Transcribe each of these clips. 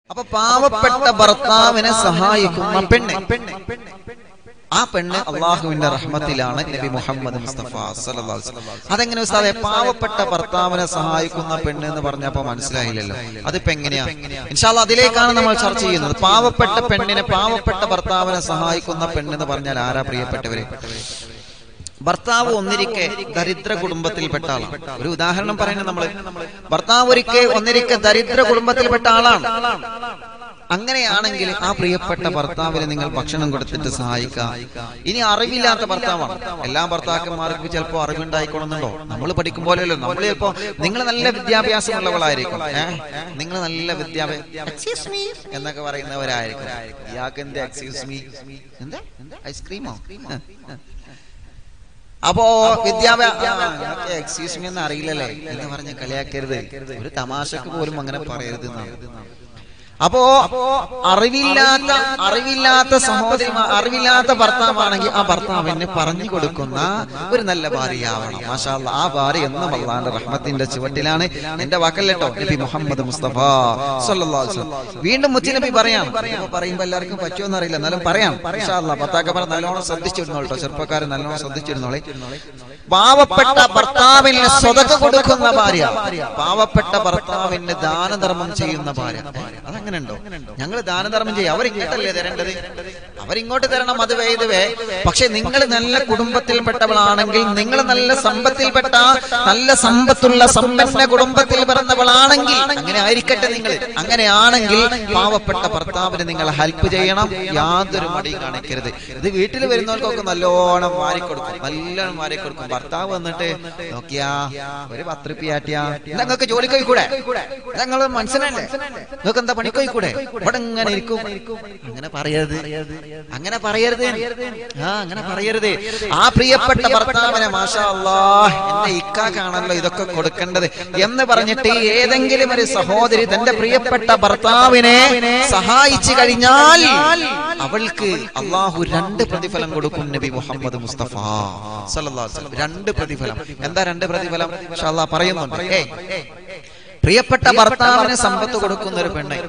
അപ്പൊ പാവപ്പെട്ട ഭർത്താവിനെ സഹായിക്കുന്ന പെണ്ണ് ആ പെണ്ണ് അള്ളാഹുവിന്റെ റഹ്മത്തിലാണ് നബി മുഹമ്മദ് മുസ്തഫ സല്ലല്ലാഹു അലൈഹി വസല്ലം. അതെങ്ങനെ ഉസ്താദെ പാവപ്പെട്ട ഭർത്താവിനെ സഹായിക്കുന്ന പെണ്ണ് എന്ന് പറഞ്ഞപ്പോ മനസ്സിലായില്ലല്ലോ അതിപ്പോ എങ്ങനെയാ ഇൻഷാല്ല അതിലേക്കാണ് നമ്മൾ ചർച്ച ചെയ്യുന്നത് പാവപ്പെട്ട പെണ്ണിനെ പാവപ്പെട്ട ഭർത്താവിനെ സഹായിക്കുന്ന പെണ്ണ് എന്ന് പറഞ്ഞാൽ ആരാ പ്രിയപ്പെട്ടവരെ ഭർത്താവ് ഒന്നിരിക്കെ ദരിദ്ര കുടുംബത്തിൽപ്പെട്ട ആളാണ് ഒരു ഉദാഹരണം പറയുന്നത് നമ്മള് ഭർത്താവ് ഒരിക്കെ ഒന്നിരിക്കെ ദരിദ്ര കുടുംബത്തിൽപ്പെട്ട ആളാണ് അങ്ങനെയാണെങ്കിൽ ആ പ്രിയപ്പെട്ട ഭർത്താവിന് നിങ്ങൾ ഭക്ഷണം കൊടുത്തിട്ട് സഹായിക്കുക ഇനി അറിവില്ലാത്ത ഭർത്താവാണ് എല്ലാ ഭർത്താക്കന്മാർക്കും ചിലപ്പോൾ അറിവുണ്ടായിക്കൊള്ളുന്നുണ്ടോ നമ്മൾ പഠിക്കും പോലെയല്ലോ നമ്മൾ ചിലപ്പോ നിങ്ങൾ നല്ല വിദ്യാഭ്യാസമുള്ളവളായിരിക്കും ഏഹ് നിങ്ങൾ നല്ല വിദ്യാഭ്യാസം എക്സ്ക്യൂസ് മീ എന്നൊക്കെ പറയുന്നവരായിരിക്കും ഇയാൾക്ക് എന്ത് എക്സ്ക്യൂസ് മീ എന്താ ഐസ്ക്രീമോ അപ്പോ വിദ്യാഭ്യാസം എക്സ്ക്യൂസ് മീ എന്ന് അറിയില്ലല്ലേ എന്ന് പറഞ്ഞ് കളിയാക്കരുത് ഒരു തമാശക്ക് പോലും അങ്ങനെ പറയരുത് എന്നാണ് അപ്പോ അറിവില്ലാത്ത അറിവില്ലാത്ത സഹോദരി അറിവില്ലാത്ത ഭർത്താവാണെങ്കിൽ ആ ഭർത്താവിന് പറഞ്ഞു കൊടുക്കുന്ന ഒരു നല്ല ഭാര്യയാവണം മാഷാല്ല ആ ഭാര്യ എന്നും അള്ളാന്റെ റഹ്മത്തിന്റെ ചുവട്ടിലാണ് എന്റെ വാക്കല്ലോ നബി മുഹമ്മദ് മുസ്തഫ സല്ലല്ലാഹു അലൈഹി വസല്ലം. വീണ്ടും മുത്തുനബി പറയാം ഇതിപ്പോ പറയുമ്പോ എല്ലാവർക്കും പറ്റുമെന്ന് അറിയില്ല എന്നാലും പറയാം മാഷാല്ല ഭർത്താക്കന്മാർ നല്ലോണം ശ്രദ്ധിച്ചിരുന്നോളൂ കേട്ടോ ചെറുപ്പക്കാരൻ നല്ലോണം ശ്രദ്ധിച്ചിരുന്നോളെ പാവപ്പെട്ട ഭർത്താവിന് സ്വതക്ക കൊടുക്കുന്ന ഭാര്യ പാവപ്പെട്ട ഭർത്താവിന് ദാനധർമ്മം ചെയ്യുന്ന ഭാര്യ അതങ്ങനെ ഉണ്ടോ ഞങ്ങൾ ദാനധർമ്മം ചെയ്യും അവരിങ്ങോട്ടല്ലേ തരേണ്ടത് അവരിങ്ങോട്ട് തരണം അത് വേ ഇത് വേ പക്ഷെ നിങ്ങൾ നല്ല കുടുംബത്തിൽപ്പെട്ടവളാണെങ്കിൽ നിങ്ങൾ നല്ല സമ്പത്തിൽപ്പെട്ട നല്ല സമ്പത്തുള്ള സമ്പന്ന കുടുംബത്തിൽ പിറന്നവളാണെങ്കിൽ അങ്ങനെ ആയിരിക്കട്ടെ നിങ്ങൾ അങ്ങനെയാണെങ്കിൽ പാവപ്പെട്ട ഭർത്താവിന് നിങ്ങൾ ഹെൽപ്പ് ചെയ്യണം യാതൊരു മടിയും കാണിക്കരുത് ഇത് വീട്ടിൽ വരുന്നവർക്കൊക്കെ നല്ലോണം വാരിക്കൊടുക്കും നല്ലോണം വാരിക്കൊടുക്കും ഭർത്താവ് വന്നിട്ട് നോക്കിയാ ഒരു പത്ത് റുപ്യാട്ടിയാ നിങ്ങൾക്ക് ജോലിക്ക് പോയിക്കൂടെ നിങ്ങൾ മനസ്സിലല്ലേ നിങ്ങൾക്ക് എന്താ പണിക്ക് പോയിക്കൂടെ ഇവിടെ ഇങ്ങനെ ഇരിക്കും അങ്ങനെ പറയരുത് അങ്ങനെ പറയരുത് ആ അങ്ങനെ പറയരുത് ആ പ്രിയപ്പെട്ട ഭർത്താവിനെ മാഷാ അല്ലാ എന്റെ ഇക്കാക്കാണല്ലോ ഇതൊക്കെ കൊടുക്കേണ്ടത് എന്ന് പറഞ്ഞിട്ട് ഏതെങ്കിലും ഒരു സഹോദരി തന്റെ പ്രിയപ്പെട്ട ഭർത്താവിനെ സഹായിച്ചു കഴിഞ്ഞാൽ അവൾക്ക് അള്ളാഹു രണ്ട് പ്രതിഫലം കൊടുക്കും നബി മുഹമ്മദ് മുസ്തഫ സല്ലല്ലാഹു അലൈഹി വസല്ലം രണ്ട് പ്രതിഫലം എന്താ രണ്ട് പ്രതിഫലം ഇൻഷാ അല്ലാഹ് പറയുന്നുണ്ട് ഏയ് പ്രിയപ്പെട്ട ഭർത്താവിന് സമ്പത്ത് കൊടുക്കുന്ന ഒരു പെണ്ണെ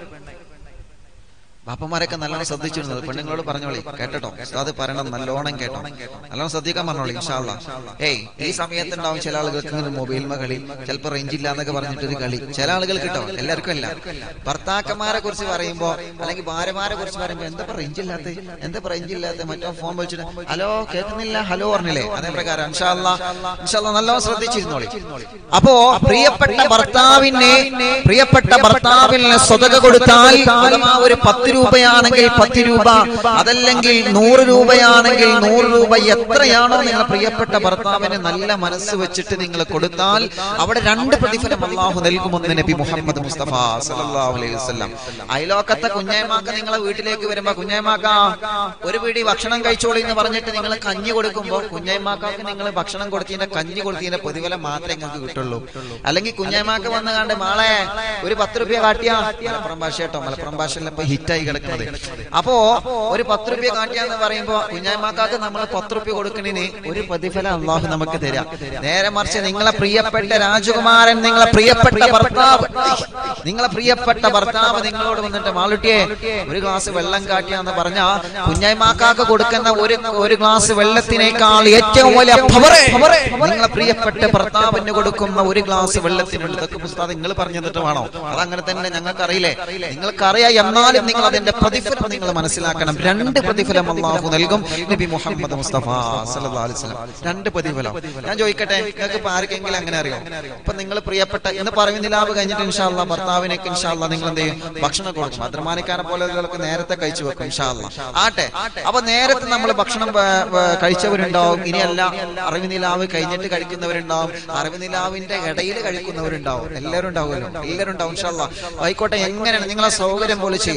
ബാപ്പന്മാരൊക്കെ നല്ലോണം ശ്രദ്ധിച്ചിരുന്നത് പെണ്ണുങ്ങളോട് പറഞ്ഞോളി കേട്ടോ അത് പറയണം നല്ലോണം കേട്ടോ നല്ലോണം ശ്രദ്ധിക്കാൻ പറഞ്ഞോളി ഇൻഷാല്ല ഏയ് ഈ സമയത്ത് ഉണ്ടാവും ചില ആളുകൾക്ക് ഇങ്ങനെ മൊബൈൽ കളി ചിലപ്പോൾ റേഞ്ച് ഇല്ല എന്നൊക്കെ പറഞ്ഞിട്ടൊരു കളി ചില ആളുകൾ കിട്ടോ എല്ലാവർക്കും അല്ല ഭർത്താക്കന്മാരെ കുറിച്ച് പറയുമ്പോ അല്ലെങ്കിൽ ഭാര്യമാരെ കുറിച്ച് പറയുമ്പോ എന്താ റേഞ്ച് ഇല്ലാത്ത എന്താ റേഞ്ച് ഇല്ലാത്ത മറ്റോ ഫോൺ വിളിച്ചിട്ട് ഹലോ കേൾക്കുന്നില്ല ഹലോ പറഞ്ഞില്ലേ അതേ പ്രകാരം ഇൻഷാല്ല ഇൻഷാല്ല നല്ലോണം ശ്രദ്ധിച്ചിരുന്നോളി അപ്പോ പ്രിയപ്പെട്ട ഭർത്താവിനെ പ്രിയപ്പെട്ട ഭർത്താവിന് സ്വതക കൊടുത്താൽ അഥവാ ഒരു പത്ത് രൂപയാണെങ്കിൽ പത്ത് രൂപ അതല്ലെങ്കിൽ നൂറ് രൂപയാണെങ്കിൽ നൂറ് രൂപ എത്രയാണോ നിങ്ങൾ പ്രിയപ്പെട്ട ഭർത്താവിന് നല്ല മനസ്സ് വെച്ചിട്ട് നിങ്ങൾ കൊടുത്താൽ അവിടെ രണ്ട് പ്രതിഫലം അള്ളാഹു നൽകുമെന്ന് നബി മുഹമ്മദ് മുസ്തഫ സല്ലല്ലാഹു അലൈഹി വസല്ലം അയലോക്കത്തെ കുഞ്ഞായ്മാക്ക നിങ്ങളെ വീട്ടിലേക്ക് വരുമ്പോ കുഞ്ഞായ്മാക്ക ഒരു പിടി ഭക്ഷണം കഴിച്ചോളി എന്ന് പറഞ്ഞിട്ട് നിങ്ങൾ കഞ്ഞി കൊടുക്കുമ്പോൾ കുഞ്ഞായ്മാക്കാക്ക് നിങ്ങൾ ഭക്ഷണം കൊടുത്തതിന്റെ കഞ്ഞി കൊടുത്തതിന്റെ പ്രതിഫലം മാത്രമേ നിങ്ങൾക്ക് കിട്ടുള്ളൂ അല്ലെങ്കിൽ കുഞ്ഞായ്മാക്ക വന്ന് കണ്ട് മാളെ ഒരു പത്ത് രൂപ കാട്ടിയാ മലപ്പുറം ഭാഷ കേട്ടോ മലപ്പുറം ഭാഷയിൽ ഇപ്പൊ ഹിറ്റായി കിടക്കുന്നത് അപ്പോ ഒരു പത്ത് രൂപ കാട്ടിയാന്ന് പറയുമ്പോ കുഞ്ഞായ്മാക്കാക്ക് നമ്മൾ പത്ത് രൂപ കൊടുക്കണേന് ഒരു പ്രതിഫലം അള്ളാഹു നമുക്ക് തരാം നേരെ മറിച്ച് നിങ്ങളെ പ്രിയപ്പെട്ട രാജകുമാരൻ നിങ്ങളെ പ്രിയപ്പെട്ട ഭർത്താവ് നിങ്ങളെ പ്രിയപ്പെട്ട ഭർത്താവ് നിങ്ങളോട് വന്നിട്ട് മാളുട്ടിയെ ഒരു ഗ്ലാസ് വെള്ളം കാട്ടിയാന്ന് പറഞ്ഞ കുഞ്ഞായ്മാക്കാക്ക് കൊടുക്കുന്ന ഒരു ഒരു ഗ്ലാസ് വെള്ളത്തിനേക്കാൾ ഏറ്റവും വലിയ പവറ് നിങ്ങളെ പ്രിയപ്പെട്ട ഭർത്താവിന് കൊടുക്കുന്ന ഒരു ഗ്ലാസ് വെള്ളത്തിനുണ്ട് ഇതൊക്കെ പുസ്തകം നിങ്ങൾ പറഞ്ഞു തന്നിട്ട് വേണോ അതങ്ങനെ തന്നെ ഞങ്ങൾക്ക് അറിയില്ലേ നിങ്ങൾക്കറിയാം എന്നാലും നിങ്ങൾ അതിന്റെ പ്രതിഫലം നിങ്ങൾ മനസ്സിലാക്കണം രണ്ട് പ്രതിഫലം അള്ളാഹു നൽകും നബി മുഹമ്മദ് മുസ്തഫ സല്ലല്ലാഹു അലൈഹി വസല്ലം രണ്ട് പ്രതിഫലം ഞാൻ ചോദിക്കട്ടെ നിങ്ങൾക്ക് ഇപ്പൊ ആർക്കെങ്കിലും അങ്ങനെ അറിയോ ഇപ്പൊ നിങ്ങൾ പ്രിയപ്പെട്ട എന്ന് പറയുന്നില്ല കഴിഞ്ഞിട്ട് ഇൻഷാല്ല ഭർത്താവിനേക്ക് ഇൻഷാല്ല നിങ്ങൾ എന്ത് ചെയ്യും ഭക്ഷണം കൊടുക്കും അദ്രമാനിക്കാരെ പോലെയുള്ളവർക്ക് നേരത്തെ കഴിച്ചു വെക്കും ഇൻഷാല്ല ആട്ടെ അപ്പൊ നേരത്തെ നമ്മൾ ഭക്ഷണം വ- വ- കഴിച്ചവരുണ്ടാവും ഇനിയല്ല അറിവ് നിലാവ് കഴിഞ്ഞിട്ട് കഴിക്കുന്നവരുണ്ടാവും അറിവ് നിലാവിന്റെ ഇടയിൽ കഴിക്കുന്നവരുണ്ടാവും എല്ലാവരും ഉണ്ടാവുമല്ലോ എല്ലാവരും ഉണ്ടാവും ഇൻഷാല്ല ആയിക്കോട്ടെ എങ്ങനെയാണ് നിങ്ങളെ സൗകര്യം പോലെ ചെയ്യാം നിങ്ങൾ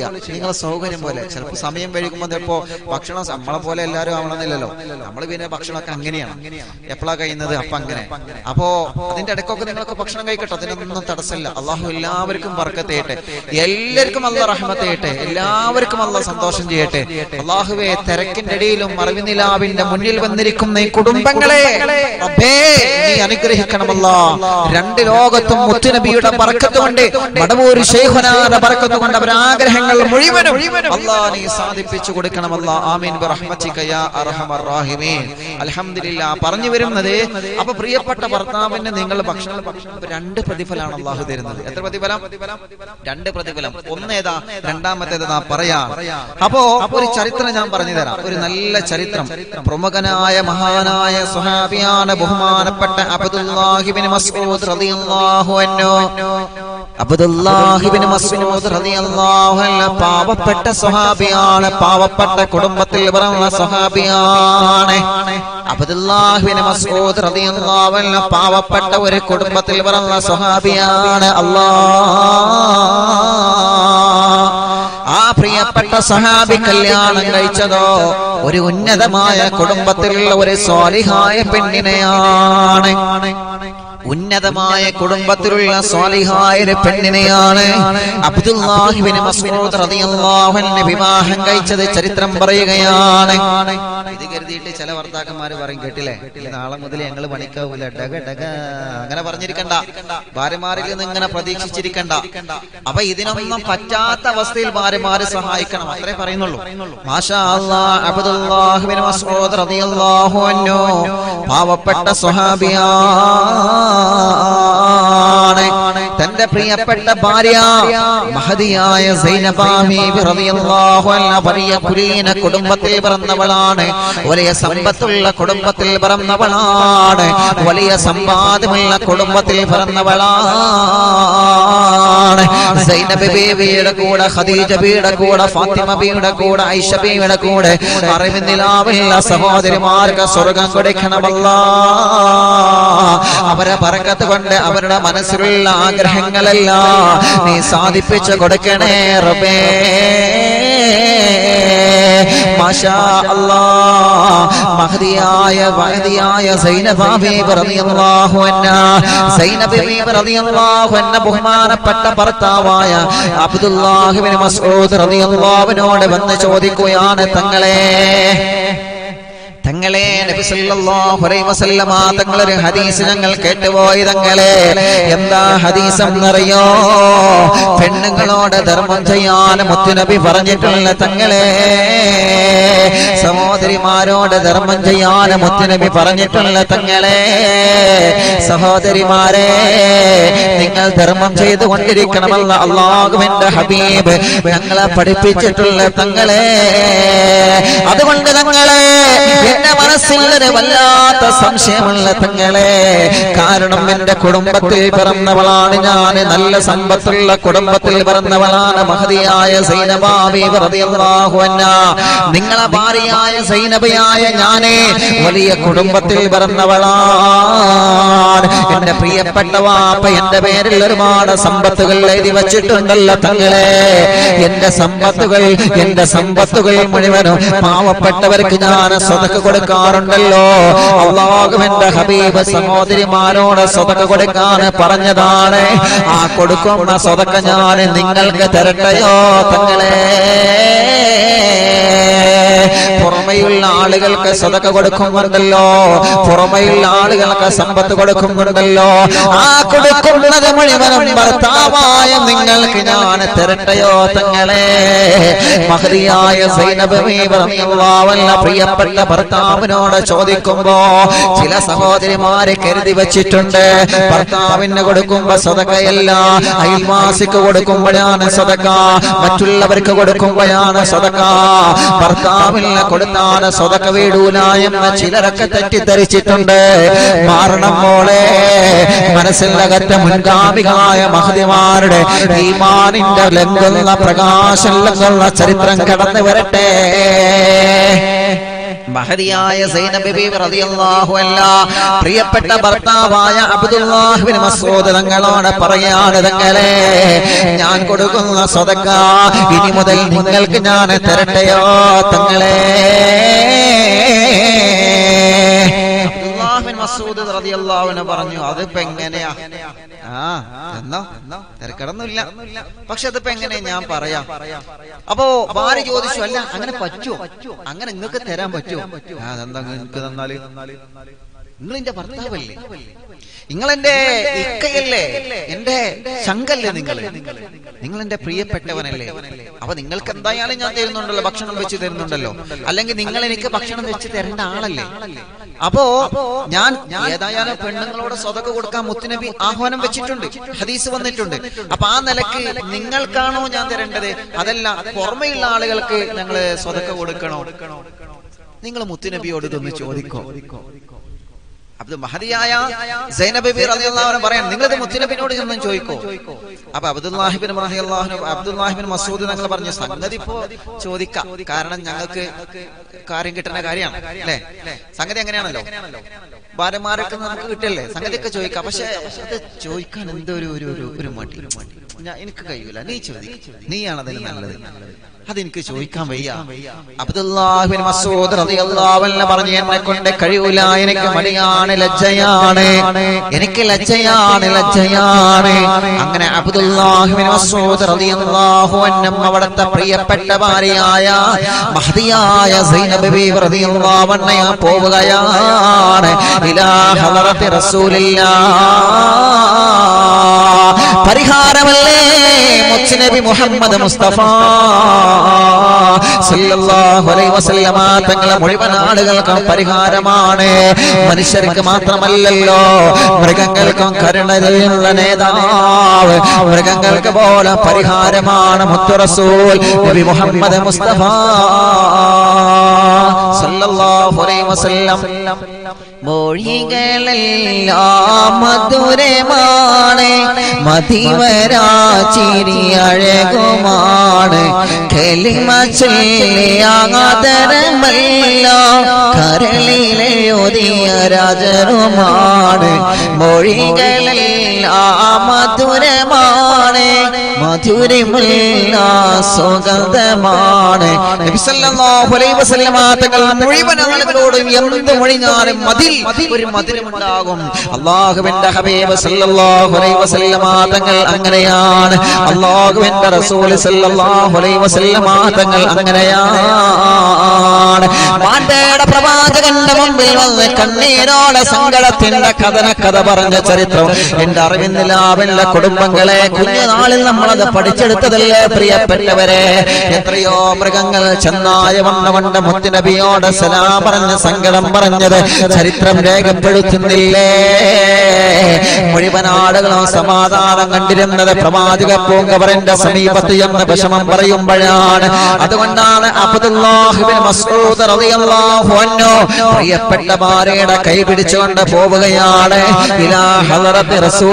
നിങ്ങളെ സൗകര്യം പോലെ ചിലപ്പോൾ സമയം വൈകുമ്പോൾ ചിലപ്പോ ഭക്ഷണം നമ്മളെ പോലെ എല്ലാവരും ആവണമെന്നില്ലല്ലോ നമ്മൾ പിന്നെ ഭക്ഷണമൊക്കെ അങ്ങനെയാണ് എപ്പോഴാ കഴിയുന്നത് അപ്പൊ അങ്ങനെ അപ്പോ അതിന്റെ ഇടയ്ക്കൊക്കെ നിങ്ങളൊക്കെ ഭക്ഷണം കഴിക്കട്ടെ അതിനൊന്നും തടസ്സമില്ല അള്ളാഹു എല്ലാവർക്കും വർക്കത്ത് ചെയ്യട്ടെ എല്ലാവർക്കും അല്ല റഹ്മത്ത് ചെയ്യട്ടെ എല്ലാവർക്കും അല്ല സന്തോഷം ചെയ്യട്ടെ അള്ളാഹുവെ തിരക്കിന്റെ ഇടയിലും മറവിനിലാവിന്റെ മുന്നിൽ വന്നിരിക്കുന്ന ഈ കുടുംബങ്ങളെ റബ്ബേ, നീ അനുഗ്രഹിക്കണമല്ല രണ്ട് ലോകത്തും മുത്തുനബിയുടെ ബർക്കത്ത് കൊണ്ട് മടവൂര് ശൈഖുനാഥ ബർക്കത്ത് കൊണ്ട് അവരുടെ ആഗ്രഹങ്ങൾ മുഴുവനും അല്ലാ നീ സാധിപ്പിച്ചു കൊടുക്കണമല്ല ആമീൻ ബിറഹ്മതിക യാ അർഹമർ റഹീമീൻ അൽഹംദുലില്ലാ പറഞ്ഞു വരുന്നത് അപ്പൊ പ്രിയപ്പെട്ട ഭർത്താവിന് നിങ്ങൾ ഭക്ഷണം രണ്ട് പ്രതിഫലമാണ് അള്ളാഹു തരുന്നത് എത്ര പ്രതിഫലം രണ്ട് പ്രതിഫലം ഒന്നേതാ രണ്ടാമത്തേതാ പറയാ അപ്പോ ഒരു ചരിത്രം ഞാൻ പറഞ്ഞു തരാം ഒരു നല്ല ചരിത്രം പ്രമുഖനായ മഹാനായ സുഹാബിയാണ് ബഹുമാനപ്പെട്ട അബ്ദുല്ലാഹിബിൻ മസ്ഊദ് റളിയല്ലാഹു അൻഹു അബ്ദുല്ലാഹിബിൻ മസ്ഊദ് റളിയല്ലാഹു അൻഹു പാവപ്പെട്ട സ്വഹാബിയാണ് പാവപ്പെട്ട കുടുംബത്തിൽ പിറന്ന സ്വഹാബിയാണ് അബ്ദുല്ലാഹിബിൻ മസ്ഊദ് റളിയല്ലാഹു അൻഹു പാവപ്പെട്ട ഒരു കുടുംബത്തിൽ പിറന്ന സ്വഹാബിയാണ് അല്ലാഹ് ആ പ്രിയപ്പെട്ട സഹാബി കല്യാണം കഴിച്ചതോ ഒരു ഉന്നതമായ കുടുംബത്തിലുള്ള ഒരു സ്വാലിഹായ പെണ്ണിനെയാണ് ഉന്നതമായ കുടുംബത്തിലുള്ള സ്വാലിഹായ ഒരു പെണ്ണിനെയാണ് അബ്ദുല്ലാഹിബിന് മസ്ഊദ് റളിയല്ലാഹു അൻഹു വിവാഹം കഴിച്ചത് ചരിത്രം പറയുകയാണ് ഇത് കരുതിയിട്ട് ചില ഭർത്താക്കന്മാര് പറയും കേട്ടില്ലേ ഈ നാളെ മുതൽ ഞങ്ങൾ പണിക്കാവൂല ഡഗ ഡഗ അങ്ങനെ പറഞ്ഞിരിക്കണ്ട ഭാര്യമാരിൽ നിന്ന് ഇങ്ങനെ പ്രതീക്ഷിച്ചിരിക്കണ്ട അപ്പൊ ഇതിനൊന്നും പറ്റാത്ത അവസ്ഥയിൽ ഭാര്യമാര് സഹായിക്കണം അത്രേ പറയുന്നുള്ളൂ മാഷാ അല്ലാഹ് അബ്ദുല്ലാഹിബിൻ മസ്ഊദ് റളിയല്ലാഹു അൻഹു പാവപ്പെട്ട സ്വഹാബിയാണ് തന്റെ പ്രിയപ്പെട്ട ഭാര്യ മഹതിയായ സൈനബാമി റളിയല്ലാഹു അൻഹ വലിയ കുലീന കുടുംബത്തിൽ പിറന്നവളാണ് വലിയ സമ്പത്തുള്ള കുടുംബത്തിൽ പിറന്നവളാണ് വലിയ സമ്പാദ്യമുള്ള കുടുംബത്തിൽ പിറന്നവളാണ് സൈനബ് ബീവിയുടെ കൂടെ ഖദീജ ബീയുടെ കൂടെ ഫാത്തിമ ബീയുടെ കൂടെ ഐഷ ബീയുടെ കൂടെ അറിവിന്ദിലാവുള്ള സഹോദരിമാർക്ക് സ്വർഗം കൊടുക്കണമല്ല അവരെ പറക്കത്ത് കൊണ്ട് അവരുടെ മനസ്സിലുള്ള ആഗ്രഹങ്ങളെല്ലാം നീ സാധിപ്പിച്ചു കൊടുക്കണേ റബേ മാഷാ അല്ലാ മഹദിയായ വഹദിയായ സൈനബ ബീബി റളിയല്ലാഹു അൻഹ സൈനബ ബീബി റളിയല്ലാഹു അൻഹ ബഹുമാനപ്പെട്ട ഭർത്താവായ അബ്ദുല്ലാഹിബ്ൻ മസ്ഊദ് റളിയല്ലാഹുവിനോട് വന്ന് ചോദിക്കുകയാണ് തങ്ങളെ തങ്ങളെ നബി സല്ലല്ലാഹു അലൈഹി വസല്ലമ തങ്ങളൊരു ഹദീസ് ഞങ്ങൾ കേട്ടുപോയി തങ്ങളെ എന്താ ഹദീസ് എന്നറിയോ പെണ്ണുങ്ങളോട് ധർമ്മം ചെയ്യാൻ മുത്തുനബി പറഞ്ഞിട്ടുള്ള തങ്ങളെ സഹോദരിമാരോട് ധർമ്മം ചെയ്യാൻ മുത്തുനബി പറഞ്ഞിട്ടുള്ള തങ്ങളെ സഹോദരിമാരെ നിങ്ങൾ ധർമ്മം ചെയ്തുകൊണ്ടിരിക്കണമെന്ന് അള്ളാഹുവിന്റെ ഹബീബ് ഞങ്ങളെ പഠിപ്പിച്ചിട്ടുള്ള തങ്ങളെ അതുകൊണ്ട് തങ്ങളെ എന്റെ മനസ്സിൽ ഒരു വല്ലാത്ത സംശയമുള്ള തങ്ങളെ കാരണം എന്റെ കുടുംബത്തിൽ പിറന്നവളാണ് ഞാൻ നല്ല സമ്പത്തുള്ള കുടുംബത്തിൽ പിറന്നവളാണ് മഹതിയായ സൈനബാബി നിങ്ങളെ ഭാര്യയായ സൈനബയായ ഞാനേ വലിയ കുടുംബത്തിൽ പിറന്നവളാണ് എന്റെ പ്രിയപ്പെട്ട വാപ്പ എന്റെ പേരിൽ ഒരുപാട് സമ്പത്തുകൾ എഴുതി വച്ചിട്ടുണ്ടല്ലോ തങ്ങളെ എന്റെ സമ്പത്തുകൾ എന്റെ സമ്പത്തുകൾ മുഴുവനും പാവപ്പെട്ടവർക്ക് ഞാൻ സ്വതക്ക് കൊടുക്കാറുണ്ടല്ലോ അള്ളാഹുവിന്റെ ഹബീബ് സഹോദരിമാരോട് സ്വതക്ക് കൊടുക്കാൻ പറഞ്ഞതാണ് ആ കൊടുക്കുന്ന സ്വതക്ക ഞാൻ നിങ്ങൾക്ക് തരട്ടെയോ തങ്ങളെ പുറമെയുള്ള ആളുകൾക്ക് സ്വതക്ക കൊടുക്കുന്നുണ്ടല്ലോ പുറമെയുള്ള ആളുകൾക്ക് സമ്പത്ത് കൊടുക്കുന്നുണ്ടല്ലോ ആ കൊടുക്കുന്നത് മുഴുവനും ഭർത്താവായ നിങ്ങൾക്ക് ഞാൻ തരട്ടെയോ തങ്ങളെ മഹതിയായ സൈനബിവല്ല പ്രിയപ്പെട്ട ഭർത്താവിനോട് ചോദിക്കുമ്പോ ചില സഹോദരിമാരെ കരുതി വെച്ചിട്ടുണ്ട് ഭർത്താവിന് കൊടുക്കുമ്പോ സ്വതക്കയല്ല അയൽവാസിക്ക് കൊടുക്കുമ്പോഴാണ് സ്വതക്ക മറ്റുള്ളവർക്ക് കൊടുക്കുമ്പോഴാണ് സ്വതക്ക ഭർത്താവിന് കൊടുത്താണ് സ്വതക്ക വീടൂല എന്ന് ചിലരൊക്കെ തെറ്റിദ്ധരിച്ചിട്ടുണ്ട് മാറണം മോളെ മനസ്സിലകത്തെ മുൻഗാമികളായ മഹതിമാരുടെ ഈമാനിന്റെ ലംഘുന്ന പ്രകാശം ലംഘുന്ന ചരിത്രം കടന്നു വരട്ടെ മഹതിയായ സൈനബ് ബീവി റളിയല്ലാഹു അൻഹ പ്രിയപ്പെട്ട ഭർത്താവായ അബ്ദുല്ലാഹിബ്നു മസ്ഊദ് തങ്ങളോട് പറയാണ് തങ്ങളെ ഞാൻ കൊടുക്കുന്ന സ്വതക്ക ഇനി മുതൽ നിങ്ങൾക്ക് ഞാൻ തരട്ടെയോ തങ്ങളെ അബ്ദുല്ലാഹിബ്നു മസ്ഊദ് റളിയല്ലാഹു അൻഹു പറഞ്ഞു അതിപ്പോ എങ്ങനെയാ ആ എന്നോ തിരക്കടൊന്നുമില്ല പക്ഷെ അതിപ്പോ എങ്ങനെ ഞാൻ പറയാം അപ്പോ ഭാര്യ ചോദിച്ചു അല്ല അങ്ങനെ പറ്റുമോ അങ്ങനെ നിങ്ങൾക്ക് തരാൻ പറ്റുമോ ആ അതെന്താ നിങ്ങൾക്ക് തന്നാല് നിങ്ങൾ എന്റെ ഭർത്താവല്ലേ നിങ്ങൾ എന്റെ ഇക്കയല്ലേ എന്റെ ശങ്കല്ലേ നിങ്ങൾ നിങ്ങൾ എന്റെ പ്രിയപ്പെട്ടവനല്ലേ അപ്പൊ നിങ്ങൾക്ക് എന്തായാലും ഞാൻ തരുന്നുണ്ടല്ലോ ഭക്ഷണം വെച്ച് തരുന്നുണ്ടല്ലോ അല്ലെങ്കിൽ നിങ്ങൾ എനിക്ക് ഭക്ഷണം വെച്ച് തരേണ്ട ആളല്ലേ അപ്പോ ഞാൻ ഏതായാലും പെണ്ണുങ്ങളോട് സ്വതക്ക കൊടുക്കാൻ മുത്തുനബി ആഹ്വാനം വെച്ചിട്ടുണ്ട് ഹദീസ് വന്നിട്ടുണ്ട് അപ്പൊ ആ നിലക്ക് നിങ്ങൾക്കാണോ ഞാൻ തരേണ്ടത് അതല്ല പുറമെയുള്ള ആളുകൾക്ക് ഞങ്ങൾ സ്വതക്ക കൊടുക്കണോ നിങ്ങൾ മുത്തുനബിയോട് ഇതൊന്ന് ചോദിക്കോ അബ്ദു മഹദിയായ സൈനബ് ബി റളിയല്ലാഹു അൻഹു പറയാൻ നിങ്ങൾ ഇത് മുത്തുനബിനോട് ചെന്ന് ചോദിക്കോ അപ്പൊ അബ്ദുല്ലാഹിബിൻ റളിയല്ലാഹു അബ്ദുല്ലാഹിബിൻ മസൂദ് ഞങ്ങൾ പറഞ്ഞു സംഗതി ഇപ്പോ ചോദിക്കാം കാരണം ഞങ്ങൾക്ക് കാര്യം കിട്ടുന്ന കാര്യമാണ് അല്ലേ സംഗതി എങ്ങനെയാണല്ലോ ഭാര്യമാരൊക്കെ നമുക്ക് കിട്ടില്ലേ സംഗതിയൊക്കെ ചോദിക്കാം പക്ഷെ അത് ചോദിക്കാൻ എന്തോ ഒരു ഒരു ഒരു ഒരു മടി ഞാൻ എനിക്ക് കഴിയൂല നീ ചോദിക്കും നീയാണ് അതിന് നല്ലത് അതെനിക്ക് ചോദിക്കാൻ വയ്യ അബ്ദുല്ലാഹിബിൻ മസൂദ് റളിയല്ലാഹു അൻഹു പറഞ്ഞു എന്നെ കൊണ്ട് കഴിയൂല എനിക്ക് മടിയാണ് ലജ്ജയാണ് എനിക്ക് ലജ്ജയാണ് ലജ്ജയാണ് അങ്ങനെ അബ്ദുല്ലാഹിബിൻ മസൂദ് റളിയല്ലാഹു അൻഹു അവിടുത്തെ പ്രിയപ്പെട്ട ഭാര്യയായ മഹദിയായ സൈനബ് ബീവി റളിയല്ലാഹു അൻഹ പോവുകയാണ് ഇലാ ഹളറത്തി റസൂലില്ലാ പരിഹാരമല്ലേ മുത്തുനബി മുഹമ്മദ് മുസ്തഫ സല്ലല്ലാഹു അലൈഹി വസല്ലമ തങ്ങളെ മുഴുവൻ ആളുകൾക്കും പരിഹാരമാണ് മനുഷ്യർക്ക് മാത്രമല്ലല്ലോ മൃഗങ്ങൾക്കും കരുണയുള്ള നേതാവ് മൃഗങ്ങൾക്ക് പോലെ പരിഹാരമാണ് മുത്തു റസൂൽ നബി മുഹമ്മദ് മുസ്തഫ സല്ലല്ലാഹു അലൈഹി വസല്ലം മൊഴികളെല്ലാം മധുരമാണ് മതിവരാ ചിരി അഴകുമാണ് കലിമ ചൊല്ലിയാതരമല്ല കരളിലെ ഒതിയ രാജരുമാണ് മൊഴികളെല്ലാം മധുരമാണ് മധുരമുള്ള സുഗന്ധമാണ് നബി സല്ലല്ലാഹു അലൈഹി വസല്ലമ തങ്ങൾ മുഴുവൻ ആളുകളോടും എന്ത് മൊഴിഞ്ഞാലും മതിൽ ഒരു മധുരമുണ്ടാകും അള്ളാഹുവിന്റെ ഹബീബ് സല്ലല്ലാഹു അലൈഹി വസല്ലമ തങ്ങൾ അങ്ങനെയാണ് അള്ളാഹുവിന്റെ റസൂൽ സല്ലല്ലാഹു അലൈഹി വസല്ലമ തങ്ങൾ അങ്ങനെയാണ് മാണ്ടയുടെ പ്രവാചകന്റെ മുമ്പിൽ വന്ന് കണ്ണീരോടെ സങ്കടത്തിന്റെ കഥന കഥ പറഞ്ഞ ചരിത്രം എന്റെ അറിവിന്നിലാവില്ല കുടുംബങ്ങളെ കുഞ്ഞുനാളിൽ നമ്മളത് പഠിച്ചെടുത്തതല്ലേ പ്രിയപ്പെട്ടവരെ എത്രയോ മൃഗങ്ങൾ ചെന്നായ വണ്ണവണ്ട മുത്തുനബിയോട് സലാം പറഞ്ഞ് സങ്കടം പറഞ്ഞത് ചരിത്രം രേഖപ്പെടുത്തുന്നില്ലേ മുഴുവൻ ആളുകളും സമാധാനം കണ്ടിരുന്നത് പ്രവാചക പൂങ്കവറിന്റെ സമീപത്ത് എന്ന് വിഷമം പറയുമ്പോഴാണ് അതുകൊണ്ടാണ് അബ്ദുല്ലാഹിബിൻ മസ്ഊദ് റളിയല്ലാഹു അൻഹു പ്രിയപ്പെട്ട ഭാര്യയുടെ കൈ പിടിച്ചുകൊണ്ട് പോവുകയാണ് ഇലാ ഹളറത്തി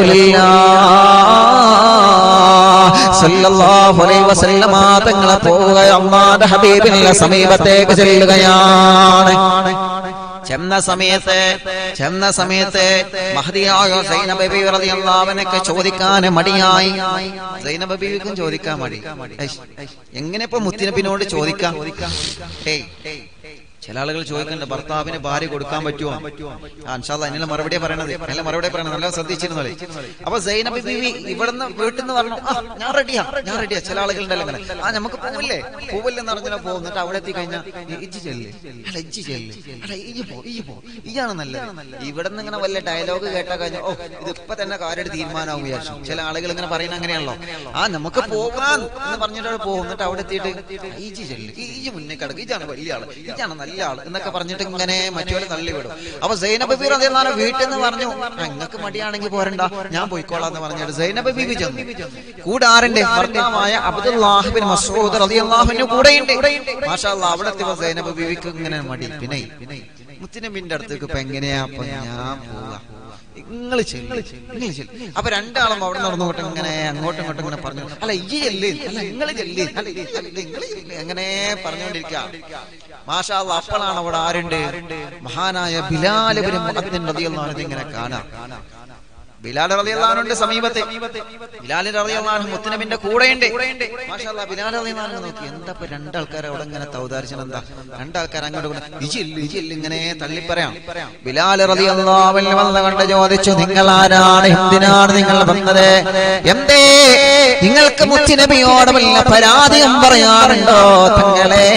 റസൂലില്ലാ സല്ലല്ലാഹു അലൈഹി വസല്ലമ തങ്ങളെ പോവുക അള്ളാന്റെ ഹബീബിന്റെ സമീപത്തേക്ക് ചെല്ലുകയാണ് ചെന്ന സമയത്ത് ചെന്ന സമയത്ത് മഹദിയായ സൈനബ ബീവി റളിയല്ലാഹു അൻഹയ്ക്ക് ചോദിക്കാൻ മടിയായി സൈനബ ബീവിക്കും ചോദിക്കാൻ മടി ഐഷ്, എങ്ങനെ ഇപ്പൊ മുത്തിനബിനോട് ചോദിക്കാം ഏയ് ചില ആളുകൾ ചോദിക്കുന്നുണ്ട് ഭർത്താവിന് ഭാര്യ കൊടുക്കാൻ പറ്റുമോ ആ ഇൻഷാല്ല അതിനുള്ള മറുപടി പറയണത് അതിനുള്ള മറുപടി പറയണത് നല്ല ശ്രദ്ധിച്ചിരുന്നോളെ അപ്പൊ സൈനബി ബീവി ഇവിടുന്ന് വീട്ടിൽ നിന്ന് പറഞ്ഞു ആ ഞാൻ റെഡിയാ ഞാൻ റെഡിയാ ചില ആളുകളുണ്ടല്ലോ അങ്ങനെ ആ നമുക്ക് പോവില്ലേ പോവില്ലെന്ന് പറഞ്ഞാൽ പോകും എന്നിട്ട് അവിടെ എത്തി കഴിഞ്ഞാൽ ഇജ്ജി ചെല്ല് അല്ല ഇജ്ജി ചെല്ല് അല്ല ഇയ്യ് പോ ഇയ്യ് പോ ഇയാണ് നല്ലത് ഇവിടെ നിന്ന് ഇങ്ങനെ വല്ല ഡയലോഗ് കേട്ടാ കഴിഞ്ഞാൽ ഓ ഇത് ഇപ്പൊ തന്നെ കാര്യമായിട്ട് തീരുമാനമാവും വിചാരിച്ചു ചില ആളുകൾ ഇങ്ങനെ പറയുന്നത് അങ്ങനെയാണല്ലോ ആ നമുക്ക് പോകാം എന്ന് പറഞ്ഞിട്ട് പോകും എന്നിട്ട് അവിടെ എത്തിയിട്ട് ഈജി ചെല്ല് ഈജി മുന്നേ കിടക്കും ഇജാണ് വലിയ ആള് ഇജാണ് നല്ല ആള് എന്നൊക്കെ പറഞ്ഞിട്ട് ഇങ്ങനെ മറ്റൊരു തള്ളി വിടും അപ്പൊ സൈനബ് ബീർ അതെന്നാലും വീട്ടിൽ നിന്ന് പറഞ്ഞു നിങ്ങൾക്ക് മടിയാണെങ്കിൽ പോരണ്ട ഞാൻ പോയിക്കോളാം എന്ന് പറഞ്ഞിട്ട് സൈനബ് ബീബി ചെന്നു കൂടെ ആരന്റെ ഭർത്താവായ അബ്ദുല്ലാഹിബിൻ മസൂദ് റളിയല്ലാഹുവിന്റെ കൂടെയുണ്ട് മാഷാ അല്ലാ അവിടെ എത്തിയപ്പോ സൈനബ് ബീവിക്ക് ഇങ്ങനെ മടി പിന്നെ മുത്തുനബിന്റെ അടുത്തേക്ക് ഇപ്പൊ എങ്ങനെയാ ഇപ്പൊ ഞാൻ പോവാ നിങ്ങൾ നിങ്ങൾ ചെല്ല് അപ്പൊ രണ്ടാളും അവിടെ നടന്നുകൊണ്ട് ഇങ്ങനെ അങ്ങോട്ടും ഇങ്ങോട്ടും ഇങ്ങനെ പറഞ്ഞു അല്ല ഈ ചെല്ല് അല്ല നിങ്ങൾ ചെല്ല് അല്ല ഈ ചെല്ല് നിങ്ങൾ ചെല്ല് അങ്ങനെ പറഞ്ഞുകൊണ്ടിരിക്കുക മാഷാ അല്ലാ, അപ്പോഴാണ് അവിടെ ആരുണ്ട് മഹാനായ ബിലാൽ ഇബ്നു മുഅദ്ദിൻ റളിയല്ലാഹു അൻഹു ഇങ്ങനെ കാണാം ബിലാൽ റളിയല്ലാഹുവിന്റെ സമീപത്തെ ബിലാൽ റളിയല്ലാഹു മുത്തനബിന്റെ കൂടെയുണ്ട് മാഷാല്ലാ ബിലാൽ റളിയല്ലാഹു നോക്കി എന്താ ഇപ്പൊ രണ്ടാൾക്കാർ അവിടെ ഇങ്ങനെ തൗദാരിച്ചത് എന്താ രണ്ടാൾക്കാർ അങ്ങോട്ട് ഇങ്ങോട്ട് ഇജില്ല ഇജില്ല ഇങ്ങനെ തള്ളി പറയാം ബിലാൽ റളിയല്ലാഹു അൻഹു വന്ന് കണ്ട് ചോദിച്ചു നിങ്ങൾ ആരാണ് എന്തിനാണ് നിങ്ങൾ വന്നത് എന്തേ നിങ്ങൾക്ക് മുത്തുനബിയോട് വല്ല പരാതിയും പറയാറുണ്ടോ തങ്ങളെ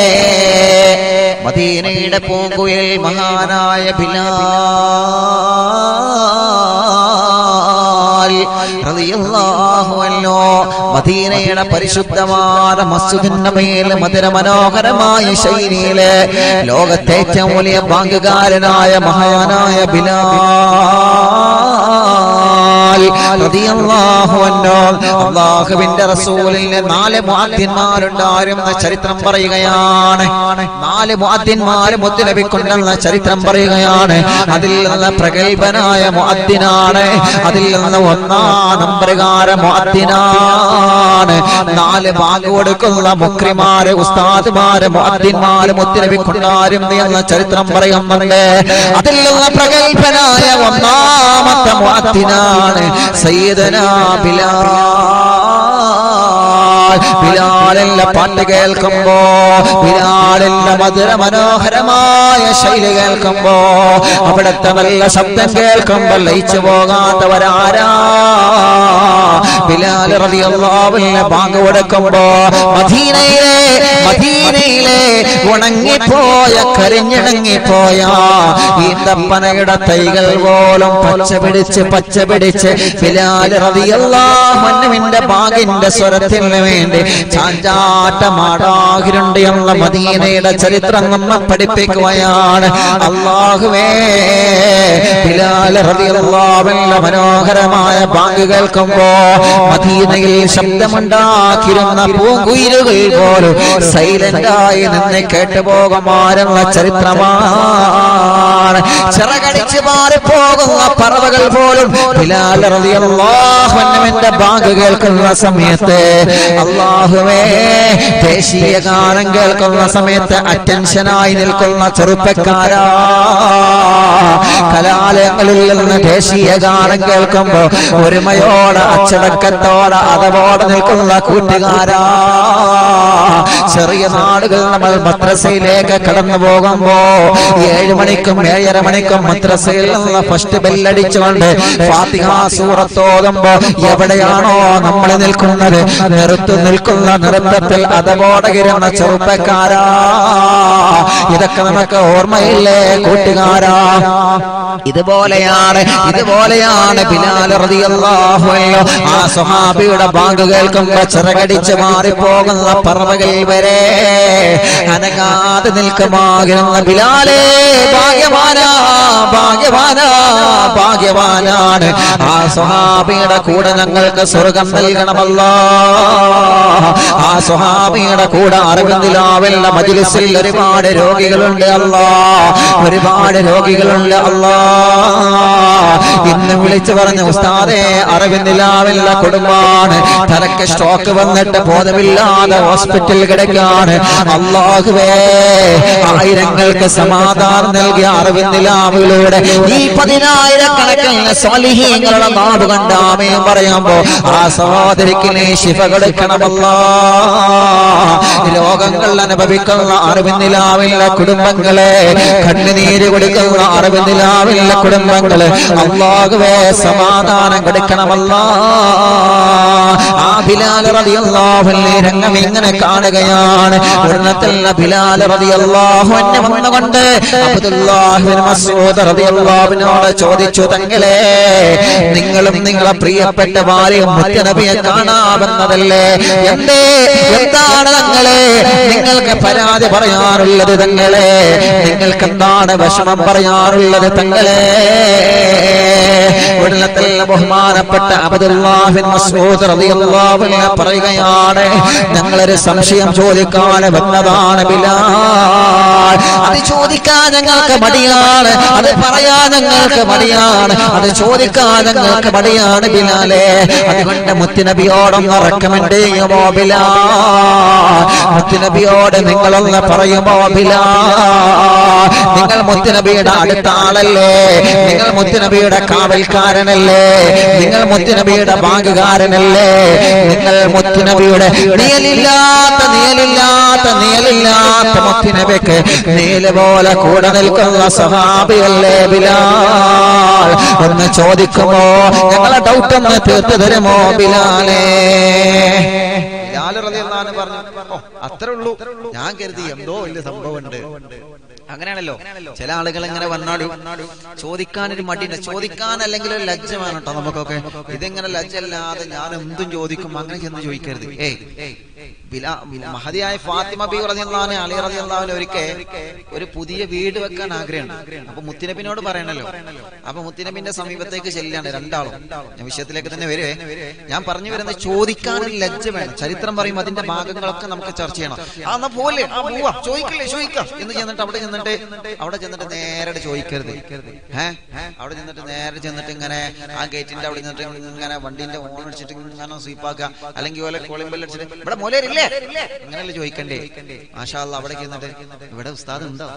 മദീനയുടെ പൂങ്കുയിൽ മഹാനായ ബിലാൽ റളിയല്ലാഹു അൻഹു മദീനയുടെ പരിശുദ്ധമായ മസ്ജിദിന്റെ മേൽ മധുര മനോഹരമായ ശൈലിയില് ലോകത്തെ ഏറ്റവും വലിയ ബാങ്കുകാരനായ മഹാനായ ബിലാൽ റളിയല്ലാഹു അൻഹു അല്ലാഹുവിന്റെ റസൂലിന് നാല് മുഅദ്ദിന്മാരുണ്ടായിരുന്ന ചരിത്രം പറയുകയാണ് നാല് മുഅദ്ദിന്മാര് മുത്തുലഭിക്കൊണ്ടെന്ന ചരിത്രം പറയുകയാണ് അതിൽ നിന്ന് പ്രഗത്ഭനായ മുഅദ്ദിനാണ് അതിൽ നിന്ന് ഒന്നാം നമ്പറുകാര മുഅദ്ദിനാണ് നാല് ബാങ്ക് കൊടുക്കുന്ന മുക്രിമാര് ഉസ്താദ്മാര് മുഅദ്ദിന്മാര് മുത്തുലഭിക്കൊണ്ടാരും എന്ന ചരിത്രം പറയുന്നുണ്ട് അതിൽ നിന്ന് പ്രഗത്ഭനായ ഒന്നാമത്തെ മുഅദ്ദിനാണ് സയ്യിദന ബിലാൽ ബിലാലിന്റെ പാട്ട് കേൾക്കുമ്പോ ബിലാലിന്റെ മധുര മനോഹരമായ ശൈലി കേൾക്കുമ്പോ അവിടുത്തെ നല്ല ശബ്ദം കേൾക്കുമ്പോ ലയിച്ചു പോകാത്തവരാരാ ബിലാൽ റളിയല്ലാഹുവിനെ ബാങ്ക് കൊടുക്കുമ്പോ മദീനയിലെ മദീനയിലെ ഉണങ്ങിപ്പോയ കരിഞ്ഞിണങ്ങിപ്പോയ ഈന്തപ്പനയുടെ തൈകൾ പോലും പച്ച പിടിച്ച് പച്ച പിടിച്ച് ബിലാൽ റളിയല്ലാഹുവിന്റെ ബാഗിന്റെ സ്വരത്തിന് വേണ്ടി ചാഞ്ചാട്ടമാടാകിരുണ്ട് എന്ന മദീനയുടെ ചരിത്രം നമ്മെ പഠിപ്പിക്കുകയാണ് അള്ളാഹുവേ ബിലാൽ റളിയല്ലാഹുവിന്റെ മനോഹരമായ ബാങ്ക് കേൾക്കുമ്പോ മദീനയിൽ ശബ്ദമുണ്ടാക്കിയിരുന്ന പൂങ്കുയിലുകൾ പോലും സൈലന്റായി നിന്ന് കേട്ടുപോകുമാരെന്ന ചരിത്രമാണ് ചിറകടിച്ച് മാറിപ്പോകുന്ന പറവകൾ പോലും ബിലാൽ റളിയല്ലാഹുവിന്റെ ബാങ്ക് കേൾക്കുന്ന സമയത്ത് അള്ളാഹുവേ ദേശീയ ഗാനം കേൾക്കുന്ന സമയത്ത് അറ്റൻഷനായി നിൽക്കുന്ന ചെറുപ്പക്കാരാ കലാലയങ്ങളിൽ നിന്ന് ദേശീയ ഗാനം കേൾക്കുമ്പോ ഒരുമയോടെ അച്ചടക്കത്തോടെ അതവോടെ നിൽക്കുന്ന കൂട്ടുകാരാ ചെറിയ നാടുകൾ നമ്മൾ മദ്രസയിലേക്ക് കടന്നു പോകുമ്പോ ഏഴ് മണിക്കും ഏഴര മണിക്കും മദ്രസയിൽ നിന്ന് ഫസ്റ്റ് ബെല്ലടിച്ചുകൊണ്ട് ഫാത്തിഹ സൂറത്തോതുമ്പോ എവിടെയാണോ നമ്മൾ നിൽക്കുന്നത് നിർത്തു നിൽക്കുന്ന നൃത്തത്തിൽ അതവോടെ ഇരുന്ന ചെറുപ്പക്കാരാ ഇതൊക്കെ നമുക്ക് ഓർമ്മയില്ലേ കൂട്ടുകാരാ ഇതുപോലെയാണ് ഇതുപോലെയാണ് ബിലാൽ റളിയല്ലാഹു അൻഹു ആ സ്വഹാബിയുടെ ബാങ്ക് കേൾക്കുമ്പോ ചിറകടിച്ച് മാറിപ്പോകുന്ന പറവകൾ വരെ അനങ്ങാതെ നിൽക്കുമാകുന്ന ബിലാലേ ഭാഗ്യവാനാ ഭാഗ്യവാനാ ഭാഗ്യവാനാണ് ആ സ്വഹാബിയുടെ കൂടെ ഞങ്ങൾക്ക് സ്വർഗം നൽകണമല്ല ആ സ്വഹാബിയുടെ കൂടെ അറിവിന്ദിലാവില്ല മജിലിസിൽ ഒരുപാട് രോഗികളുണ്ട് അല്ലാ ഒരുപാട് രോഗികളുണ്ട് അല്ലാ ഇന്ന് വിളിച്ചു പറഞ്ഞ ഉസ്താദെ അറിവിന്ദിലാവില്ല കുടുംബാണ് തലക്ക് സ്ട്രോക്ക് വന്നിട്ട് ബോധമില്ലാതെ ഹോസ്പിറ്റലിൽ കിടക്കാണ് അള്ളാഹുവേ ആയിരങ്ങൾക്ക് സമാധാനം നൽകിയ അറിവിന്ദിലാവിലൂടെ ഈ പതിനായിരക്കണക്കിന് സ്വാലിഹീങ്ങളുടെ നാട് കണ്ടാമയും പറയുമ്പോ ആ സഹോദരിക്ക് നീ ശിഫ കൊടുക്കണമല്ല ലോകങ്ങൾ അനുഭവിക്കുന്ന അറിവിന്ദിലാവില്ല കുടുംബങ്ങളെ കണ്ണുനീര് കൊടുക്കുന്ന അറിവിന്ദിലാവില്ല കുടുംബങ്ങള് അള്ളാഹുവേ സമാധാനം കൊടുക്കണമല്ല ആ ബിലാൽ റളിയല്ലാഹു അൻഹു രംഗം ഇങ്ങനെ കാണുകയാണ് ഉടനത്തിൽ ബിലാൽ റളിയല്ലാഹു അൻഹു വന്നുകൊണ്ട് അബ്ദുല്ലാഹ് ബിൻ മസ്ഊദ് റളിയല്ലാഹുവിനോട് ചോദിച്ചു തങ്ങളെ നിങ്ങളും നിങ്ങളെ പ്രിയപ്പെട്ട ഭാര്യയും മുത്തനബിയെ കാണാമെന്നതല്ലേ എന്തേ എന്താണ് തങ്ങളെ നിങ്ങൾക്ക് പരാതി പറയാറുള്ളത് തങ്ങളെ നിങ്ങൾക്ക് എന്താണ് വിഷമം പറയാറുള്ളത് തങ്ങളെ ഒരിടത്തിൽ ബഹുമാനപ്പെട്ട അബ്ദുല്ലാഹിൻ മസ്ഊദ് റളിയല്ലാഹു അൻഹു പറയുകയാണ് ഞങ്ങളൊരു സംശയം ചോദിക്കാൻ വന്നതാണ് ബിലാൽ അത് ചോദിക്കാൻ ഞങ്ങൾക്ക് മടിയാണ് അത് പറയാൻ ഞങ്ങൾക്ക് മടിയാണ് അത് ചോദിക്കാൻ ഞങ്ങൾക്ക് മടിയാണ് ബിലാലെ അതുകൊണ്ട് മുത്തുനബിയോടൊന്ന് റെക്കമെൻഡ് ചെയ്യുമോ ബിലാൽ മുത്തുനബിയോട് നിങ്ങളൊന്ന് പറയുമോ ബിലാൽ നിങ്ങൾ മുത്തുനബിയുടെ അടുത്ത ആളല്ലേ നിങ്ങൾ മുത്തുനബിയുടെ കാവൽക്കാരനല്ലേ നിങ്ങൾ മുത്തുനബിയുടെ ബാങ്കുകാരനല്ലേ നിങ്ങൾ മുത്തുനബിയുടെ നിയലില്ലാത്ത നിയലില്ലാത്ത നിയലില്ലാത്ത മുത്തുനബിക്ക് നീല് പോലെ കൂടെ നിൽക്കുന്ന സഹാബിയല്ലേ ബിലാൽ ഒന്ന് ചോദിക്കുമോ ഞങ്ങളെ ഡൗട്ട് ഒന്ന് തീർത്തു തരുമോ ബിലാലേ ബിലാൽ റളിയല്ലാഹു അൻഹു പറഞ്ഞു ഓ അത്രേ ഉള്ളൂ ഞാൻ കരുതി എന്തോ വലിയ സംഭവമുണ്ട് അങ്ങനെയാണല്ലോ ചില ആളുകൾ ഇങ്ങനെ വന്നാലും ചോദിക്കാനൊരു മടിയുണ്ട് ചോദിക്കാൻ അല്ലെങ്കിൽ ഒരു ലജ്ജ വേണം കേട്ടോ നമുക്കൊക്കെ ഇതിങ്ങനെ ലജ്ജ അല്ലാതെ ഞാൻ എന്തും ചോദിക്കും അങ്ങനെ ചെന്ന് ചോദിക്കരുത് ഏയ് ബിലാ മഹതിയായ ഫാത്തിമ ബി റളിയല്ലാഹു അലി റളിയല്ലാഹു ഒരിക്കൽ ഒരു പുതിയ വീട് വെക്കാൻ ആഗ്രഹമുണ്ട് അപ്പൊ മുത്തിനബിനോട് പറയണല്ലോ അപ്പൊ മുത്തിനബിന്റെ സമീപത്തേക്ക് ചെല്ലാണ് രണ്ടാളും ഞാൻ വിഷയത്തിലേക്ക് തന്നെ വരുവേ ഞാൻ പറഞ്ഞു വരുന്നത് ചോദിക്കാൻ ഒരു ലജ്ജ വേണം ചരിത്രം പറയും അതിന്റെ ഭാഗങ്ങളൊക്കെ നമുക്ക് ചർച്ച ചെയ്യണം ആ എന്നാ പോലെ ആ പോവാ ചോദിക്കല്ലേ ചോദിക്കാം എന്ന് ചെന്നിട്ട് അവിടെ ചെന്നിട്ട് അവിടെ ചെന്നിട്ട് നേരെ ചോദിക്കരുത് ഏഹ് അവിടെ ചെന്നിട്ട് നേരെ ചെന്നിട്ട് ഇങ്ങനെ ആ ഗേറ്റിന്റെ അവിടെ ചെന്നിട്ട് ഇങ്ങനെ വണ്ടിന്റെ ഓൺ അടിച്ചിട്ട് ഇങ്ങനെ സ്വീപ്പാക്കുക അല്ലെങ്കിൽ പോലെ കോളിംബെൽ അടിച്ചിട്ട് ഇവിടെ മൂലരില്ലേ അങ്ങനെയല്ലേ ചോദിക്കണ്ടേ മാഷാ അല്ലാ അവിടെ ചെന്നിട്ട് ഇവിടെ ഉസ്താദ് ഉണ്ടോ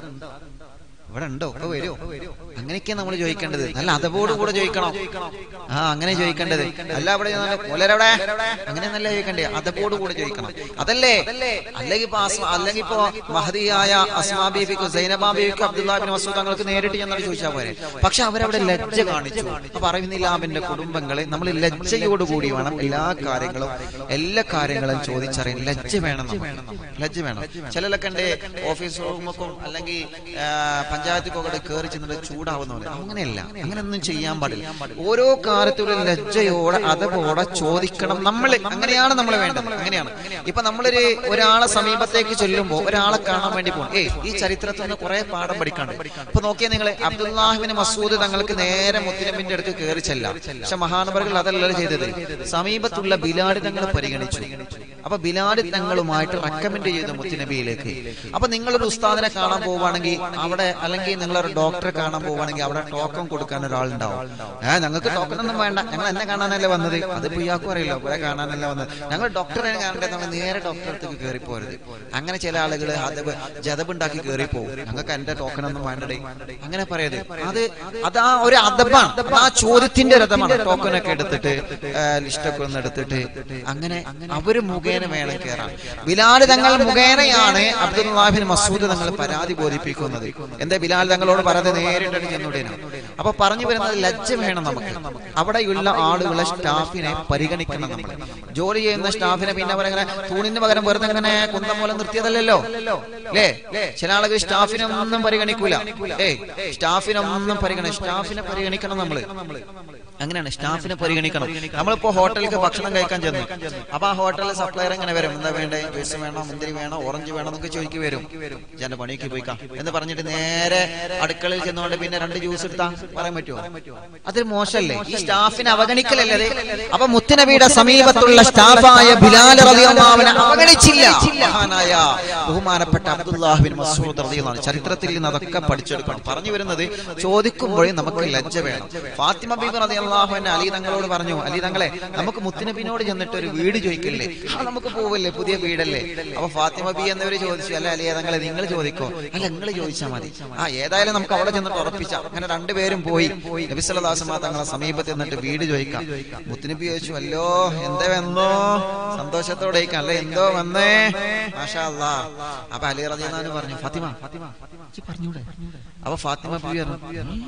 ഇവിടെ ഉണ്ടോ ഒക്കെ വരുമോ അങ്ങനെയൊക്കെയാ നമ്മൾ ചോദിക്കേണ്ടത് നല്ല അതവോട് കൂടെ ചോദിക്കണം ആ അങ്ങനെ ചോദിക്കേണ്ടത് അല്ല അവിടെ മൂലരവിടെ അങ്ങനെ നല്ല ചോദിക്കണ്ടേ അതവോട് കൂടെ ചോദിക്കണം അതല്ലേ അല്ലെങ്കിൽ ഇപ്പൊ അസ്മ- അല്ലെങ്കിൽ ഇപ്പോ മഹദിയായ അസ്മാ ബീബിക്കും സൈനബാ ബീബിക്കും അബ്ദുല്ലാബിൻ മസൂദ് തങ്ങൾക്ക് നേരിട്ട് ചെന്നാൽ ചോദിച്ചാൽ പോരെ പക്ഷെ അവരവിടെ ലജ്ജ കാണിച്ചു അപ്പൊ പറയുന്നില്ല അവന്റെ കുടുംബങ്ങളെ നമ്മൾ ലജ്ജയോടുകൂടി വേണം എല്ലാ കാര്യങ്ങളും എല്ലാ കാര്യങ്ങളും ചോദിച്ചറിയാൻ ലജ്ജ വേണം നമുക്ക് ലജ്ജ വേണം ചിലരൊക്കെ ഉണ്ട് ഓഫീസ് റൂമൊക്കെ അല്ലെങ്കിൽ ആ, പഞ്ചായത്തിക്കൊക്കെ കയറി ചെന്നിട്ട് ചൂടാവുന്നവര് അങ്ങനെയല്ല അങ്ങനെയൊന്നും ചെയ്യാൻ പാടില്ല ഓരോ കാര്യത്തിലും ലജ്ജയോടെ അതപോടെ ചോദിക്കണം നമ്മൾ അങ്ങനെയാണ് നമ്മൾ വേണ്ടത് അങ്ങനെയാണ് ഇപ്പൊ നമ്മളൊരു ഒരാളെ സമീപത്തേക്ക് ചെല്ലുമ്പോൾ ഒരാളെ കാണാൻ വേണ്ടി പോകും ഏയ് ഈ ചരിത്രത്തിൽ നിന്ന് കുറെ പാഠം പഠിക്കാണ്ട് ഇപ്പൊ നോക്കിയാൽ നിങ്ങൾ അബ്ദുല്ലാഹിബിന് മസൂദ് തങ്ങൾക്ക് നേരെ മുത്തിനബിന്റെ അടുത്ത് കയറി ചെല്ലാം പക്ഷെ മഹാനവറുകൾ അതല്ലല്ലോ ചെയ്തത് സമീപത്തുള്ള ബിലാടി തങ്ങൾ പരിഗണിച്ചു അപ്പൊ ബിലാടി തങ്ങളുമായിട്ട് റെക്കമെൻഡ് ചെയ്തു മുത്തുനബിയിലേക്ക് അപ്പൊ നിങ്ങളൊരു ഉസ്താദിനെ കാണാൻ പോവുകയാണെങ്കിൽ അവിടെ അല്ലെങ്കിൽ നിങ്ങളൊരു ഡോക്ടറെ കാണാൻ പോവുകയാണെങ്കിൽ അവിടെ ടോക്കൺ കൊടുക്കാൻ ഒരാളുണ്ടാവും ഏഹ് ഞങ്ങൾക്ക് ടോക്കൺ ഒന്നും വേണ്ട ഞങ്ങൾ എന്നെ കാണാനല്ലേ വന്നത് അതിപ്പോ ഇയാൾക്കും അറിയില്ല ഇവിടെ കാണാനല്ല വന്നത് ഞങ്ങൾ ഡോക്ടറെ കാണേണ്ടത് നമ്മൾ നേരെ ഡോക്ടറെ അടുത്തേക്ക് കയറി പോരുത് അങ്ങനെ ചില ആളുകൾ അതബ് ജതബുണ്ടാക്കി കയറി പോകും ഞങ്ങൾക്ക് എന്റെ ടോക്കൺ ഒന്നും വേണ്ടടേ അങ്ങനെ പറയരുത് അത് അത് ആ ഒരു അതബാണ് ആ ചോദ്യത്തിന്റെ രഥമാണ് ടോക്കൺ ഒക്കെ എടുത്തിട്ട് ലിസ്റ്റൊക്കെ ഒന്ന് എടുത്തിട്ട് അങ്ങനെ അവര് മുഖേന വേണം കയറാൻ ബിലാൽ തങ്ങൾ മുഖേനയാണ് അബ്ദുല്ലാഹിൻ മസൂദ് തങ്ങൾ പരാതി ബോധിപ്പിക്കുന്നത് എന്താ ബിലാൽ തങ്ങളോട് പറയാതെ നേരിട്ട് ചെന്നുടേനു അപ്പൊ പറഞ്ഞു വരുന്നത് ലജ്ജ വേണം നമുക്ക് അവിടെയുള്ള ആളുകളെ സ്റ്റാഫിനെ പരിഗണിക്കണം നമ്മൾ ജോലി ചെയ്യുന്ന സ്റ്റാഫിനെ പിന്നെ അവരങ്ങനെ തൂണിന് പകരം വെറുതെ അങ്ങനെ കുന്തം പോലെ നിർത്തിയതല്ലല്ലോ അല്ലേ ചില ആളുകൾ സ്റ്റാഫിനൊന്നും പരിഗണിക്കൂല ഏയ് സ്റ്റാഫിനൊന്നും പരിഗണി സ്റ്റാഫിനെ പരിഗണിക്കണം നമ്മള് അങ്ങനെയാണ് സ്റ്റാഫിനെ പരിഗണിക്കണം നമ്മളിപ്പോ ഹോട്ടലിലേക്ക് ഭക്ഷണം കഴിക്കാൻ ചെന്നു അപ്പൊ ആ ഹോട്ടലിലെ സപ്ലയർ എങ്ങനെ വരും എന്താ വേണ്ടേ ജ്യൂസ് വേണോ മുന്തിരി വേണോ ഓറഞ്ച് വേണോ എന്നൊക്കെ ചോദിക്കും വരും ഞാൻ പണിക്ക് പോയിക്കാം എന്ന് പറഞ്ഞിട്ട് നേരെ അടുക്കളയിൽ ചെന്നുകൊണ്ട് പിന്നെ രണ്ട് ജ്യൂസ് എടുത്താ പറയാൻ പറ്റുമോ അതൊരു മോശമല്ലേ ഈ സ്റ്റാഫിനെ അവഗണിക്കലല്ലേ അത്? അപ്പൊ മുത്തുനബിയുടെ സമീപത്തുള്ള സ്റ്റാഫായ ബിലാൽ റളിയല്ലാഹുവിനെ അവഗണിച്ചില്ല മഹാനായ ബഹുമാനപ്പെട്ട അബ്ദുല്ലാഹിബിൻ മസൂദ് റളിയല്ലാഹു ചരിത്രത്തിൽ നിന്ന് അതൊക്കെ പഠിച്ചെടുക്കണം പറഞ്ഞു വരുന്നത് ചോദിക്കുമ്പോഴേ നമുക്ക് ലജ്ജ വേണം ഫാത്തിമ ബീബി റളിയല്ലാഹു അൻഹ അലി തങ്ങളോട് പറഞ്ഞു അലി തങ്ങളെ നമുക്ക് മുത്തുനബിനോട് ചെന്നിട്ട് ഒരു വീട് ചോദിക്കില്ലേ ആ നമുക്ക് പോവല്ലേ പുതിയ വീടല്ലേ അപ്പൊ ഫാത്തിമ ബി എന്നവര് ചോദിച്ചു അല്ല അലിയ തങ്ങളെ നിങ്ങൾ ചോദിക്കോ അല്ല നിങ്ങൾ ചോദിച്ചാൽ മതി ആ ഏതായാലും നമുക്ക് അവിടെ ചെന്നിട്ട് ഉറപ്പിച്ചാം അങ്ങനെ രണ്ടുപേരും പോയി നബിസ്വല്ലാസമ തങ്ങളെ സമീപത്ത് നിന്നിട്ട് വീട് ചോദിക്കാം മുത്തുനബി ചോദിച്ചു അല്ലോ എന്താ വന്നോ സന്തോഷത്തോടെ ചോദിക്കാം അല്ലെ എന്തോ വന്നേ മാഷാ അല്ലാ അപ്പൊ അലി റളിയല്ലാഹു പറഞ്ഞു ഫാത്തിമ ഫാത്തിമ ഇജ്ജ് പറഞ്ഞൂടെ അപ്പൊ ഫാത്തിമ ബി പറഞ്ഞു "ഉം,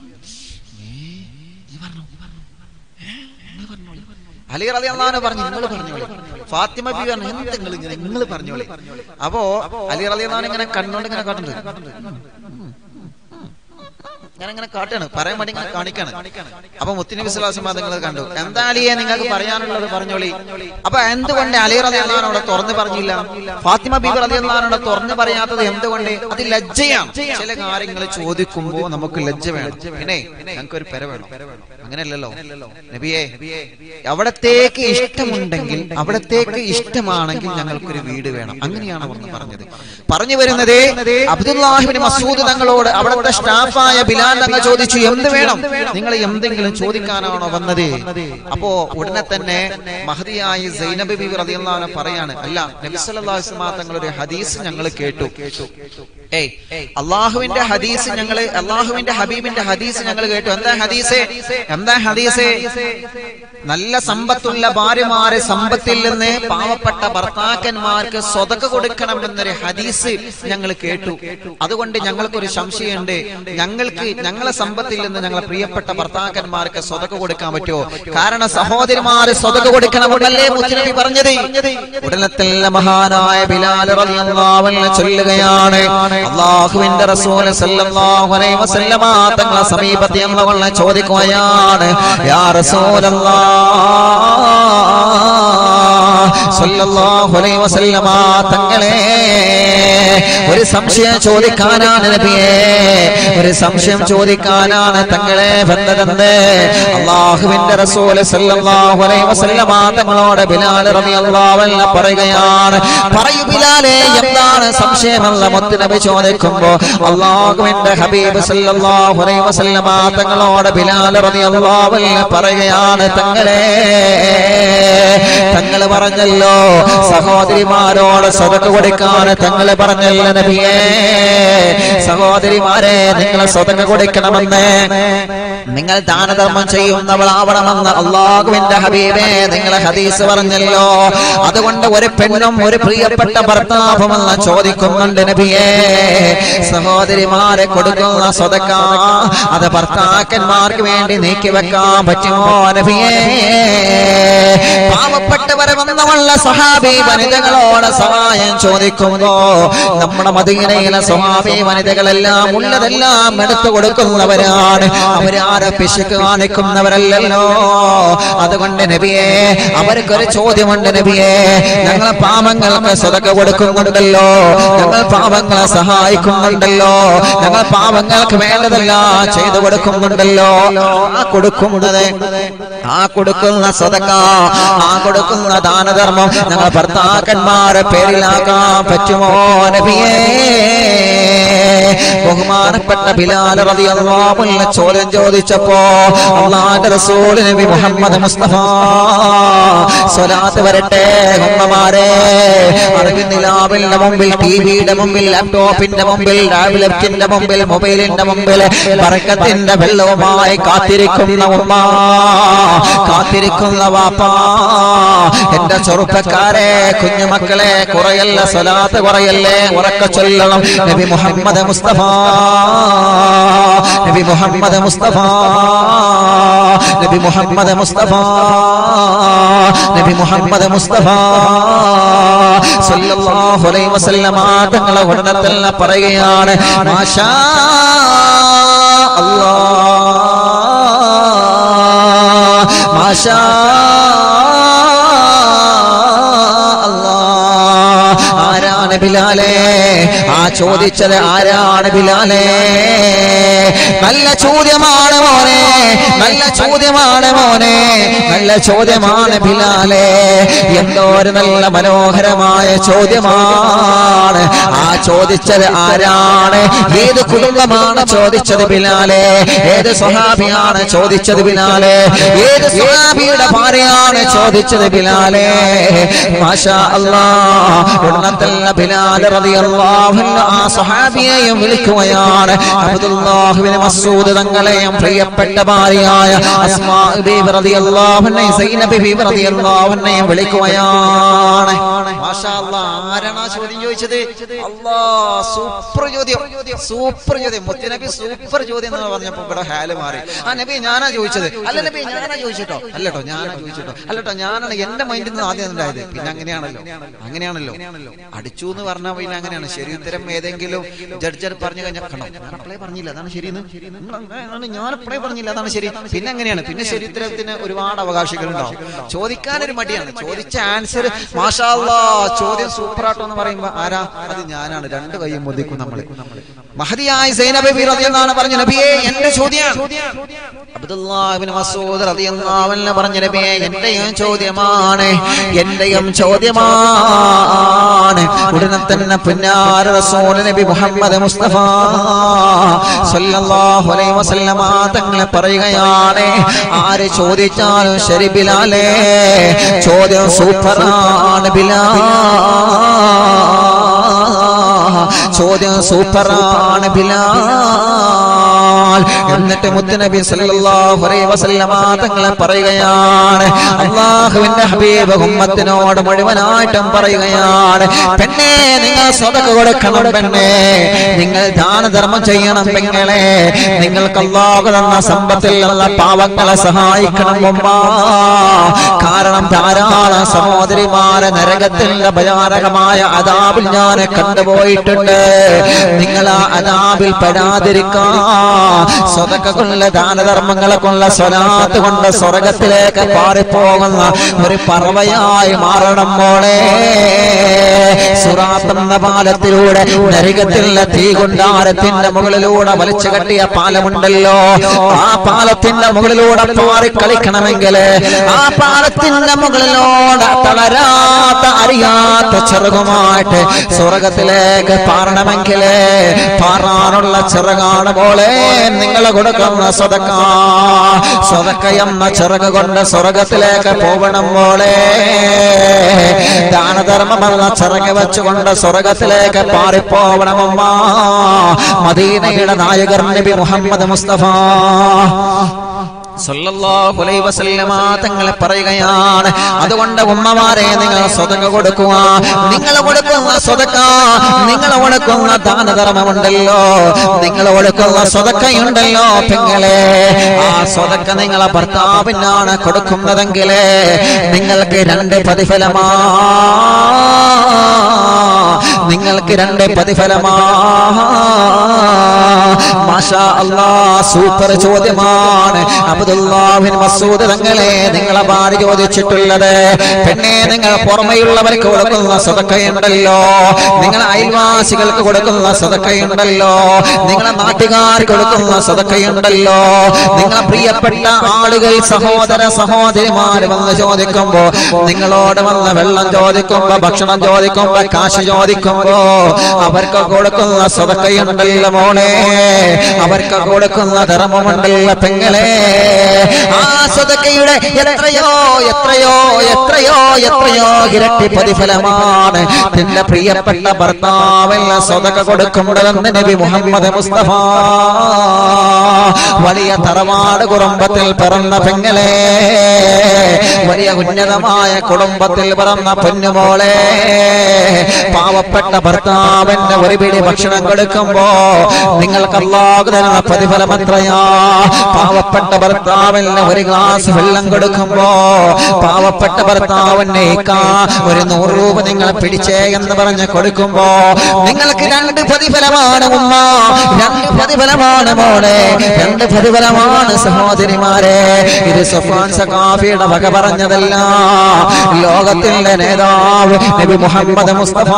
അലി റലി അള്ളഹാനെ പറഞ്ഞു നിങ്ങൾ പറഞ്ഞോളി ഫാത്തിമ ബി പറഞ്ഞു എന്ത് നിങ്ങൾ ഇങ്ങനെ നിങ്ങൾ പറഞ്ഞോളി അപ്പോ അലി റലി അള്ളഹാൻ ഇങ്ങനെ കണ്ണോണ്ട് ഇങ്ങനെ കാട്ടുണ്ട് ഞാൻ അങ്ങനെ കാട്ടാണ് പറയാൻ വേണ്ടി ഇങ്ങനെ കാണിക്കാണ് അപ്പൊ മുത്തുനബി സ്വലാസ്മാ നിങ്ങൾ കണ്ടു എന്താ അലിയെ നിങ്ങൾക്ക് പറയാനുള്ളത് പറഞ്ഞോളി അപ്പൊ എന്തുകൊണ്ട് അലി റതി അവിടെ തുറന്നു പറഞ്ഞില്ല ഫാത്തിമ ബീബി റതി അവിടെ തുറന്നു പറയാത്തത് എന്തുകൊണ്ട് അത് ലജ്ജയാണ് ചില കാര്യങ്ങൾ ചോദിക്കുമ്പോ നമുക്ക് ലജ്ജ വേണം പിന്നെ ഞങ്ങൾക്ക് ഒരു പെര വേണം അങ്ങനെയല്ലല്ലോ നബിയെ അവിടത്തേക്ക് ഇഷ്ടമുണ്ടെങ്കിൽ അവിടത്തേക്ക് ഇഷ്ടമാണെങ്കിൽ ഞങ്ങൾക്കൊരു വീട് വേണം അങ്ങനെയാണ് അവിടുന്ന് പറഞ്ഞത് പറഞ്ഞു വരുന്നത് അബ്ദുല്ലാഹിബിന് മസൂദ് തങ്ങളോട് അവിടുത്തെ സ്റ്റാഫായ ബിലാൽ തങ്ങൾ ചോദിച്ചു എന്ത് വേണം നിങ്ങൾ എന്തെങ്കിലും ചോദിക്കാനാണോ വന്നത് അപ്പോ ഉടനെ തന്നെ മഹതിയായി സൈനബ് ബി റളിയല്ലാഹു പറയാണ് അല്ല നബി സല്ലല്ലാഹു അലൈഹി വസല്ലം തങ്ങളുടെ ഹദീസ് ഞങ്ങൾ കേട്ടു ഏയ് അള്ളാഹുവിന്റെ ഹദീസ് ഞങ്ങൾ അള്ളാഹുവിന്റെ ഹബീബിന്റെ ഹദീസ് ഞങ്ങൾ കേട്ടു എന്താ ഹദീസ് എന്താ ഹദീസ് നല്ല സമ്പത്തുള്ള ഭാര്യമാരെ സമ്പത്തിൽ നിന്ന് പാവപ്പെട്ട ഭർത്താക്കന്മാർക്ക് സ്വതക കൊടുക്കണം എന്നൊരു ഹദീസ് ഞങ്ങൾ കേട്ടു അതുകൊണ്ട് ഞങ്ങൾക്കൊരു സംശയമുണ്ട് ഞങ്ങൾക്ക് ഞങ്ങളെ സമ്പത്തിൽ നിന്ന് ഞങ്ങളെ പ്രിയപ്പെട്ട ഭർത്താക്കന്മാർക്ക് സ്വതക കൊടുക്കാൻ പറ്റുമോ കാരണം സഹോദരിമാര് സ്വതക കൊടുക്കണമെന്നല്ലേ മുസ്ലിം പറഞ്ഞത് ഉടനെ തന്നെ മഹാനായ ബിലാൽ റളിയല്ലാഹു അൻഹു ചൊല്ലുകയാണ് അള്ളാഹുവിന്റെ റസൂൽ സല്ലല്ലാഹു അലൈഹി വസല്ലമ തങ്ങളെ സമീപത്ത് ഞങ്ങളെ ചോദിക്കുകയാണ് യാ റസൂലല്ലാഹ് സല്ലല്ലാഹു അലൈഹി വസല്ലമ തങ്ങളെ ഒരു സംശയം ചോദിക്കാനാണ് നബിയെ ഒരു സംശയം ചോദിക്കാനാണ് തങ്ങളെ വന്നതെന്ന് അള്ളാഹുവിന്റെ റസൂൽ സല്ലല്ലാഹു അലൈഹി വസല്ലമ തങ്ങളോട് ബിലാൽ റളിയല്ലാഹു അൻഹു പറയുകയാണ് പറയൂ ബിലാലെ എന്താണ് സംശയമെന്ന മുത്തുനബി ചോദിക്കുമ്പോ അള്ളാഹുവിന്റെ ഹബീബ് സല്ലല്ലാഹു അലൈഹി വസല്ലമ തങ്ങളോട് ബിലാൽ റളിയല്ലാഹു അൻഹു പറയുകയാണ് തങ്ങളെ തങ്ങൾ പറഞ്ഞല്ലോ സഹോദരിമാരോട് സ്വതക്ക് കൊടുക്കാൻ തങ്ങൾ പറഞ്ഞല്ലോ നബിയേ സഹോദരിമാരെ നിങ്ങൾ സ്വതക്ക് കൊടുക്കണമെന്ന് നിങ്ങൾ ദാനധർമ്മം ചെയ്യുന്നവളാവണമെന്ന് അള്ളാഹുവിന്റെ ഹബീബേ നിങ്ങളെ ഹദീസ് പറഞ്ഞല്ലോ അതുകൊണ്ട് ഒരു പെണ്ണും ഒരു പ്രിയപ്പെട്ട ഭർത്താവുമെന്ന് ചോദിക്കുന്നുണ്ട് നബിയേ സഹോദരിമാരെ കൊടുക്കുന്ന സ്വതക്ക അത് ഭർത്താക്കന്മാർക്ക് വേണ്ടി നീക്കി വെക്കാൻ പറ്റുമോ നബിയേ പാവപ്പെട്ടവരെ വന്നവള്ള സഹാബി വനിതകളോട് സഹായം ചോദിക്കുമ്പോ നമ്മുടെ മദീനയിലെ സ്വഹാബി വനിതകളെല്ലാം ഉള്ളതെല്ലാം എടുത്തു കൊടുക്കുന്നവരാണ് അവരാരെ പിശുക്ക് കാണിക്കുന്നവരല്ലല്ലോ അതുകൊണ്ട് നബിയെ അവർക്കൊരു ചോദ്യമുണ്ട് നബിയെ ഞങ്ങൾ പാവങ്ങൾക്ക് സ്വതക്ക കൊടുക്കുന്നുണ്ടല്ലോ ഞങ്ങൾ പാവങ്ങളെ സഹായിക്കുന്നുണ്ടല്ലോ ഞങ്ങൾ പാവങ്ങൾക്ക് വേണ്ടതെല്ലാം ചെയ്തു കൊടുക്കുന്നുണ്ടല്ലോ ആ കൊടുക്കുന്നത് ആ കൊടുക്കുന്ന സ്വതക്ക ആ കൊടുക്കുന്ന ദാനധർമ്മം ഞങ്ങൾ ഭർത്താക്കന്മാരെ പേരിലാക്കാൻ പറ്റുമോ നബിയേ ബഹുമാനപ്പെട്ട ബിലാൽ റളിയല്ലാഹു അൻഹു ചോദ്യം ചോദിച്ചപ്പോ അള്ളാഹുവിന്റെ റസൂൽ നബി മുഹമ്മദ് മുസ്തഫ സ്വലാത്ത് വരട്ടെ ഉമ്മമാരെ അറിവിന്നിലാവിന്റെ മുമ്പിൽ ടിവിയുടെ മുമ്പിൽ ലാപ്ടോപ്പിന്റെ മുമ്പിൽ ടാബ്ലറ്റിന്റെ മുമ്പിൽ മൊബൈലിന്റെ മുമ്പിൽ ബർക്കത്തിന്റെ വെള്ളവുമായി കാത്തിരിക്കുന്ന ഉമ്മ കാത്തിരിക്കുന്ന വാപ്പ എന്റെ ചെറുപ്പക്കാരെ കുഞ്ഞുമക്കളെ കുറയല്ല സ്വലാത്ത് കുറയല്ലേ ഉറക്ക ചൊല്ലണം നബി മുഹമ്മദ് മുസ്തഫ നബി മുഹമ്മദ് മുസ്തഫ നബി മുഹമ്മദ് മുസ്തഫ നബി മുഹമ്മദ് മുസ്തഫ സല്ലല്ലാഹു അലൈഹി വസല്ലമ തങ്ങളെ ഉടനെ തന്നെ പറയുകയാണ് മാഷാ അല്ലാഹ് മാഷാ അല്ലാഹ് ആരാണ് ബിലാലേ ആ ചോദിച്ചത് ആരാണ് ബിലാലേ നല്ല ചോദ്യമാണ് മോനെ നല്ല ചോദ്യമാണ് മോനെ നല്ല ചോദ്യമാണ് ബിലാലേ എന്തോ ഒരു നല്ല മനോഹരമായ ചോദ്യമാണ് ആ ചോദിച്ചത് ആരാണ് ഏത് കുടുംബമാണ് ചോദിച്ചത് ബിലാലെ ഏത് സ്വഹാബിയാണ് ചോദിച്ചത് ബിലാലെ ഏത് സ്വഹാബിയുടെ ഭാര്യയാണ് ചോദിച്ചത് ബിലാലെ മാഷാ അല്ലാ ഉടനത്തല്ല ബിലാൽ റളിയല്ലാഹു അൻഹു ആ സ്വഹാബിയെയും വിളിക്കുകയാണ് അബ്ദുല്ലാഹിബ്നു മസ്ഊദ് തങ്ങളെയും പ്രിയപ്പെട്ട ഭാര്യയായ അസ്മാ ബീബി റളിയല്ലാഹു അൻഹയും സൈനബ് ബീബി റളിയല്ലാഹു അൻഹയും വിളിക്കുകയാണ് മാഷാ അല്ലാ ആരാണ് ആ ചോദ്യം ചോദിച്ചത് അല്ലാ സൂപ്പർ ചോദ്യം സൂപ്പർ ചോദ്യം മുത്തുനബി സൂപ്പർ ചോദ്യം എന്ന് പറഞ്ഞപ്പോ ഇവിടെ ഹാല് മാറി ആ നബി ഞാനാ ചോദിച്ചത് അല്ല നബി ഞാനാ ചോദിച്ചിട്ടോ അല്ലട്ടോ ഞാനാ ചോദിച്ചിട്ടോ അല്ലട്ടോ ഞാനാണ് എന്റെ മൈൻഡിൽ നിന്ന് ആദ്യം ഉണ്ടായത് പിന്നെ അങ്ങനെയാണല്ലോ അങ്ങനെയാണല്ലോ അടിച്ചു എന്ന് പറഞ്ഞാൽ പിന്നെ അങ്ങനെയാണ് ശരി ഉത്തരം ഏതെങ്കിലും ജഡ്ജർ പറഞ്ഞു കഴിഞ്ഞാൽ കണ്ടോ ഞാൻ അപ്ലൈ പറഞ്ഞില്ല അതാണ് ശരി ഞാൻ അപ്ലൈ പറഞ്ഞില്ല അതാണ് ശരി പിന്നെ അങ്ങനെയാണ് പിന്നെ ശരി ഉത്തരത്തിന് ഒരുപാട് അവകാശികൾ ഉണ്ടാവും ചോദിക്കാനൊരു മടിയാണ് ചോദിച്ച ആൻസർ മാഷാ അല്ലാ, ചോദ്യം സൂപ്പറാട്ടോ എന്ന് പറയുമ്പോ ആരാ അത് ഞാനാണ് രണ്ട് കൈയും മുതിക്കും നമ്മൾ മഹതിയായ സൈനബി റളിയല്ലാഹു അൻഹു പറഞ്ഞു നബിയേ എന്റെ ചോദ്യമാണ് അബ്ദുല്ലാഹിബ്നു മസ്ഊദ് റളിയല്ലാഹു അൻഹു പറഞ്ഞു നബിയേ എന്റെയും ചോദ്യമാണ് എന്റെയും ചോദ്യമാണ് ഉടനെ തന്നെ പുന്നാര റസൂൽ നബി മുഹമ്മദ് മുസ്തഫ സല്ലല്ലാഹു അലൈഹി വസല്ലമ തങ്ങളെ പറയുകയാണ് ആര് ചോദിച്ചാലും ശരി ബിലാലേ ചോദ്യം സൂപ്പറാണ് ബിലാൽ ചോദ്യം സൂപ്പറാണ് ബിലാൽ എന്നിട്ട് മുത്തുനബി സല്ലല്ലാഹു അലൈഹി വസല്ലമ തങ്ങളെ പറയുകയാണ് അള്ളാഹുവിന്റെ ഹബീബ് ഉമ്മത്തിനോട് മുഴുവനായിട്ടും പറയുകയാണ് പെണ്ണേ നിങ്ങൾ സ്വതക്ക് കൊടുക്കണം പെണ്ണേ നിങ്ങൾ ദാനധർമ്മം ചെയ്യണം പെങ്ങളെ നിങ്ങൾക്ക് അള്ളാഹു തന്ന സമ്പത്തിൽ ഉള്ള പാവങ്ങളെ സഹായിക്കണം ഉമ്മ കാരണം ധാരാളം സഹോദരിമാരെ നരകത്തിന്റെ ഭയാനകമായ അതാപിൽ ഞാൻ കണ്ടുപോയിട്ടുണ്ട് നിങ്ങൾ ആ അതാപിൽ പെടാതിരിക്കാൻ സ്വതക്ക കൊള്ള ദാനധർമ്മങ്ങളെ കൊള്ള സ്വലാത്ത് കൊണ്ട് സ്വർഗത്തിലേക്ക് പാറിപ്പോകുന്ന ഒരു പറവയായി മാറണം മോളെ സുറാത്ത് എന്ന പാലത്തിലൂടെ നരകത്തിലുള്ള തീ കൊണ്ടാരത്തിന്റെ മുകളിലൂടെ വലിച്ചു കെട്ടിയ പാലമുണ്ടല്ലോ ആ പാലത്തിന്റെ മുകളിലൂടെ പാറി കളിക്കണമെങ്കിൽ ആ പാലത്തിന്റെ മുകളിലൂടെ തളരാത്ത അറിയാത്ത ചെറുകുമായിട്ട് സ്വർഗത്തിലേക്ക് പാറണമെങ്കിൽ പാറാനുള്ള ചിറകാണ് പോലെ നിങ്ങൾ കൊടുക്കുന്ന സ്വതക്ക സ്വതക്ക എന്ന ചിറക് കൊണ്ട് സ്വർഗത്തിലേക്ക് പോകണം പോലെ ദാനധർമ്മം എന്ന ചിറക് വെച്ചുകൊണ്ട് സ്വർഗത്തിലേക്ക് പാറിപ്പോവണമമ്മ മദീനയുടെ നായകർ നബി മുഹമ്മദ് മുസ്തഫ സല്ലല്ലാഹു അലൈഹി വസല്ലമ തങ്ങളെ പറയുകയാണ് അതുകൊണ്ട് ഉമ്മമാരെ നിങ്ങൾ സ്വതക്ക കൊടുക്കുക നിങ്ങൾ കൊടുക്കുന്ന സ്വതക്ക നിങ്ങൾ കൊടുക്കുന്ന ദാനധർമ്മമുണ്ടല്ലോ നിങ്ങൾ കൊടുക്കുന്ന സ്വതക്കയുണ്ടല്ലോ പെങ്ങളെ ആ സ്വതക്ക നിങ്ങളെ ഭർത്താവിനാണ് കൊടുക്കുന്നതെങ്കിൽ നിങ്ങൾക്ക് രണ്ട് പ്രതിഫലമാ നിങ്ങൾക്ക് രണ്ട് പ്രതിഫലമാ മാഷാ അല്ലാ സൂപ്പർ ചോദ്യമാണ് അബ്ദുല്ലാഹിൻ മസൂദ് തങ്ങളെ നിങ്ങളെ ഭാര്യ ചോദിച്ചിട്ടുള്ളത് പെണ്ണെ നിങ്ങൾ പുറമെയുള്ളവർക്ക് കൊടുക്കുന്ന സ്വതക്കയുണ്ടല്ലോ നിങ്ങൾ അയൽവാസികൾക്ക് കൊടുക്കുന്ന സ്വതക്കയുണ്ടല്ലോ നിങ്ങളെ നാട്ടുകാർക്ക് കൊടുക്കുന്ന സ്വതക്കയുണ്ടല്ലോ നിങ്ങളെ പ്രിയപ്പെട്ട ആളുകൾ സഹോദര സഹോദരിമാര് വന്ന് ചോദിക്കുമ്പോ നിങ്ങളോട് വന്ന് വെള്ളം ചോദിക്കുമ്പോ ഭക്ഷണം ചോദിക്കുമ്പോ കാശ് ചോദിക്കുമ്പോ അവർക്ക് കൊടുക്കുന്ന സ്വതക്കയുണ്ടല്ലോ മോളെ അവർക്ക് കൊടുക്കുന്ന ധർമ്മമുണ്ടല്ലോ പെങ്ങളെ ആ സ്വതക്കയുടെ എത്രയോ എത്രയോ എത്രയോ എത്രയോ ഇരട്ടി പ്രതിഫലമാണ് നിന്റെ പ്രിയപ്പെട്ട ഭർത്താവെല്ലാം സ്വതക കൊടുക്കുമ്പോഴെന്ന് നബി മുഹമ്മദ് മുസ്തഫ വലിയ തറവാട് കുടുംബത്തിൽ പിറന്ന പെങ്ങളെ വലിയ ഉന്നതമായ കുടുംബത്തിൽ പിറന്ന പൊന്നുമോളെ പാവപ്പെട്ട ഭർത്താവിന്റെ ഒരു പിടി ഭക്ഷണം കൊടുക്കുമ്പോ നിങ്ങൾക്ക് അല്ലാഹു തരുന്ന പ്രതിഫലം എത്രയാ പാവപ്പെട്ട ഭർത്താവിന് ഒരു ഗ്ലാസ് വെള്ളം കൊടുക്കുമ്പോ പാവപ്പെട്ട ഭർത്താവിന് ഇക്കാ ഒരു നൂറ് രൂപ നിങ്ങൾ പിടിച്ചേ എന്ന് പറഞ്ഞ് കൊടുക്കുമ്പോ നിങ്ങൾക്ക് രണ്ട് പ്രതിഫലമാണ് ഉമ്മ രണ്ട് പ്രതിഫലമാണ് മോളെ രണ്ട് പ്രതിഫലമാണ് സഹോദരിമാരെ ഇത് സുഫാൻ സഖാഫിയുടെ വക പറഞ്ഞതല്ല ലോകത്തിന്റെ നേതാവ് നബി മുഹമ്മദ് മുസ്തഫ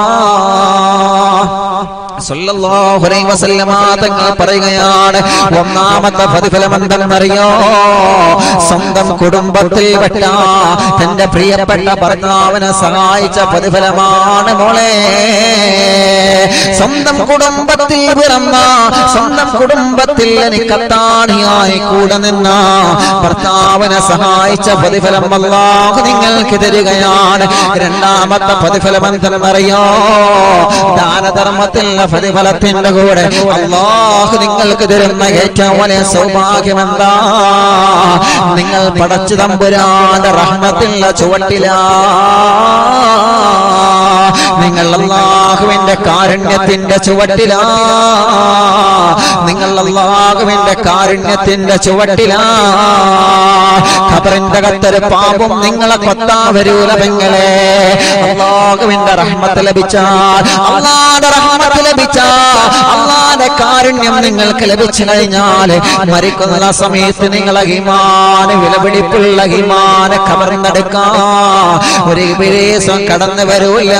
സല്ലല്ലാഹു അലൈഹി വസല്ലമ തങ്ങൾ പറയുകയാണ് ഒന്നാമത്തെ പ്രതിഫലം എന്തെന്നറിയോ സ്വന്തം കുടുംബത്തിൽ പെട്ട തന്റെ പ്രിയപ്പെട്ട ഭർത്താവിനെ സഹായിച്ച പ്രതിഫലമാണ് മോളെ സ്വന്തം കുടുംബത്തിൽ പിറന്ന സ്വന്തം കുടുംബത്തിൽ എനിക്കത്താണിയായി കൂടെ നിന്ന ഭർത്താവിനെ സഹായിച്ച പ്രതിഫലം അല്ലാഹു നിങ്ങൾക്ക് തരികയാണ് രണ്ടാമത്തെ പ്രതിഫലം എന്തെന്നറിയോ ദാനധർമ്മത്തിൽ പ്രതിഫലത്തിന്റെ കൂടെ അള്ളാഹു നിങ്ങൾക്ക് തരുന്ന ഏറ്റവും വലിയ സൗഭാഗ്യമെന്താ നിങ്ങൾ പടച്ചു തമ്പുരാന്റെ റഹ്മത്തിലുള്ള ചുവട്ടില നിങ്ങൾ അല്ലാഹു അള്ളാഹുവിന്റെ കാരുണ്യത്തിന്റെ ചുവട്ടിലാ നിങ്ങൾ അള്ളാഹുവിന്റെ കാരുണ്യത്തിന്റെ ചുവട്ടിലാ ഖബറിന്റെ കത്തൊരു പാപം നിങ്ങളെ കൊത്താ വരൂല പെങ്ങളെ അള്ളാഹുവിന്റെ റഹ്മത്ത് ലഭിച്ചാൽ അള്ളാന്റെ റഹ്മത്ത് ലഭിച്ചാൽ അള്ളാന്റെ കാരുണ്യം നിങ്ങൾക്ക് ലഭിച്ചു കഴിഞ്ഞാൽ മരിക്കുന്ന സമയത്ത് നിങ്ങളെ ഹിമാന് വിലപിടിപ്പുള്ള ഹിമാന് കവർന്നെടുക്കാ ഒരു വിരേസം കടന്നു വരൂല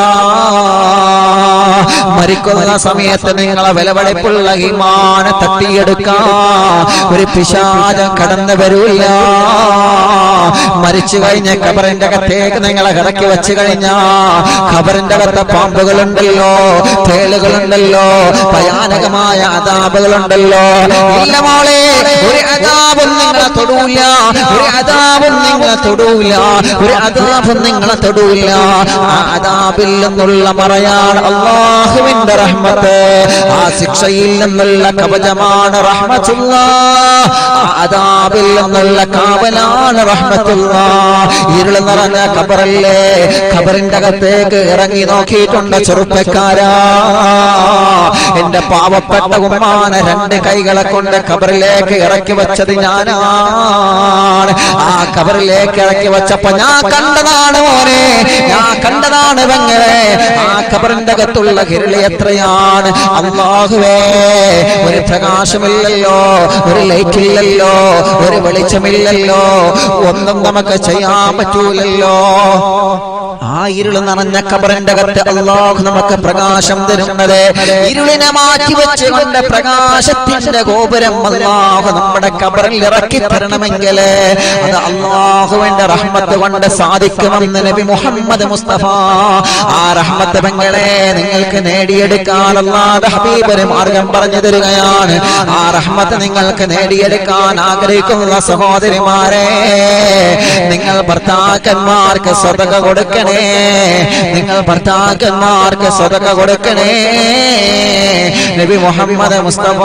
മരിക്കുന്ന സമയത്ത് നിങ്ങളെ വിലപിടിപ്പുള്ള ഹിമാന് തട്ടിയെടുക്കാ ഒരു പിശാചം കടന്നു വരൂല മരിച്ചു കഴിഞ്ഞ ഖബറിന്റെ അകത്തേക്ക് നിങ്ങളെ ഇറക്കി വെച്ച് കഴിഞ്ഞാ ഖബറിന്റെ അകത്തെ പാമ്പുകളുണ്ടല്ലോ തേളുകളുണ്ടല്ലോ ഭയാനകമായ അതാപുകളുണ്ടല്ലോ ഇല്ല മോളെ ഒരു അതാപും നിങ്ങളെ തൊടൂല ഒരു അതാപും നിങ്ങളെ തൊടൂല ഒരു അതാപും നിങ്ങളെ തൊടൂല ആ അതാപിൽ നിന്നുള്ള മറയാണ് അള്ളാഹുവിന്റെ റഹ്മത്ത് ആ ശിക്ഷയിൽ നിന്നുള്ള കവചമാണ് റഹ്മത്തുള്ള ആ അതാപിൽ നിന്നുള്ള കാവലാണ് റഹ്മത്തുള്ള ഇരുൾ നിറഞ്ഞ ഖബറല്ലേ ഖബറിന്റെ അകത്തേക്ക് ഇറങ്ങി നോക്കിയിട്ടുണ്ട് ചെറുപ്പക്കാരാ എന്റെ പാവപ്പെട്ട ഉമ്മാനെ രണ്ട് കൈകളെ കൊണ്ട് ഖബറിലേക്ക് ഇറക്കി വെച്ചത് ഞാനാണ് ആ ഖബറിലേക്ക് ഇറക്കി വെച്ചപ്പോ ഞാൻ കണ്ടതാണ് മോനെ ഞാൻ കണ്ടതാണ് പെങ്ങളെ ആ ഖബറിന്റെ അകത്തുള്ള കിരളി എത്രയാണ് അള്ളാഹുവേ ഒരു പ്രകാശമില്ലല്ലോ ഒരു ലൈറ്റ് ഇല്ലല്ലോ ഒരു വെളിച്ചമില്ലല്ലോ ഒന്നും നമുക്ക് ചെയ്യാൻ പറ്റൂലല്ലോ ആ ഇരുള് നിറഞ്ഞ കബറിന്റെ അകത്ത് അള്ളാഹു നമുക്ക് പ്രകാശം തരുന്നത് ഇരുളിനെ മാറ്റി വെച്ചുകൊണ്ട് പ്രകാശത്തിന്റെ ഗോപുരം അള്ളാഹു നമ്മുടെ കബറിൽ ഇറക്കി തരണമെങ്കിൽ അത് അള്ളാഹുവിന്റെ റഹ്മത്ത് കൊണ്ട് സാധിക്കുമെന്ന് നബി മുഹമ്മദ് മുസ്തഫ ആ റഹ്മത്ത് പെങ്ങളെ നിങ്ങൾക്ക് നേടിയെടുക്കാൻ അള്ളാഹുടെ ഹബീബര് മാർഗം പറഞ്ഞു തരികയാണ് ആ റഹ്മത്ത് നിങ്ങൾക്ക് നേടിയെടുക്കാൻ ആഗ്രഹിക്കുന്ന സഹോദരിമാരെ നിങ്ങൾ ഭർത്താക്കന്മാർക്ക് സ്വതക കൊടുക്കണേ നിങ്ങൾ ഭർത്താക്കന്മാർക്ക് സ്വതക കൊടുക്കണേ നബി മുഹമ്മദ് മുസ്തഫ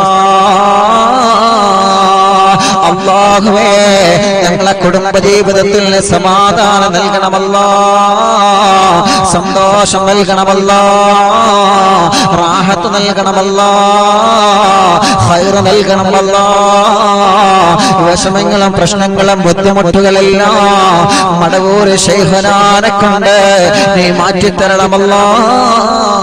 അള്ളാഹുവേ ഞങ്ങളെ കുടുംബ ജീവിതത്തിൽ സമാധാനം നൽകണമല്ല സന്തോഷം നൽകണമല്ല റാഹത്ത് നൽകണമല്ല ഹൈറ് നൽകണമല്ല വിഷമങ്ങളും പ്രശ്നങ്ങളും ബുദ്ധിമുട്ടുകളെല്ലാം മടവൂര് ശൈഹനാനെ കൊണ്ട് നീ മാറ്റിത്തരണമല്ല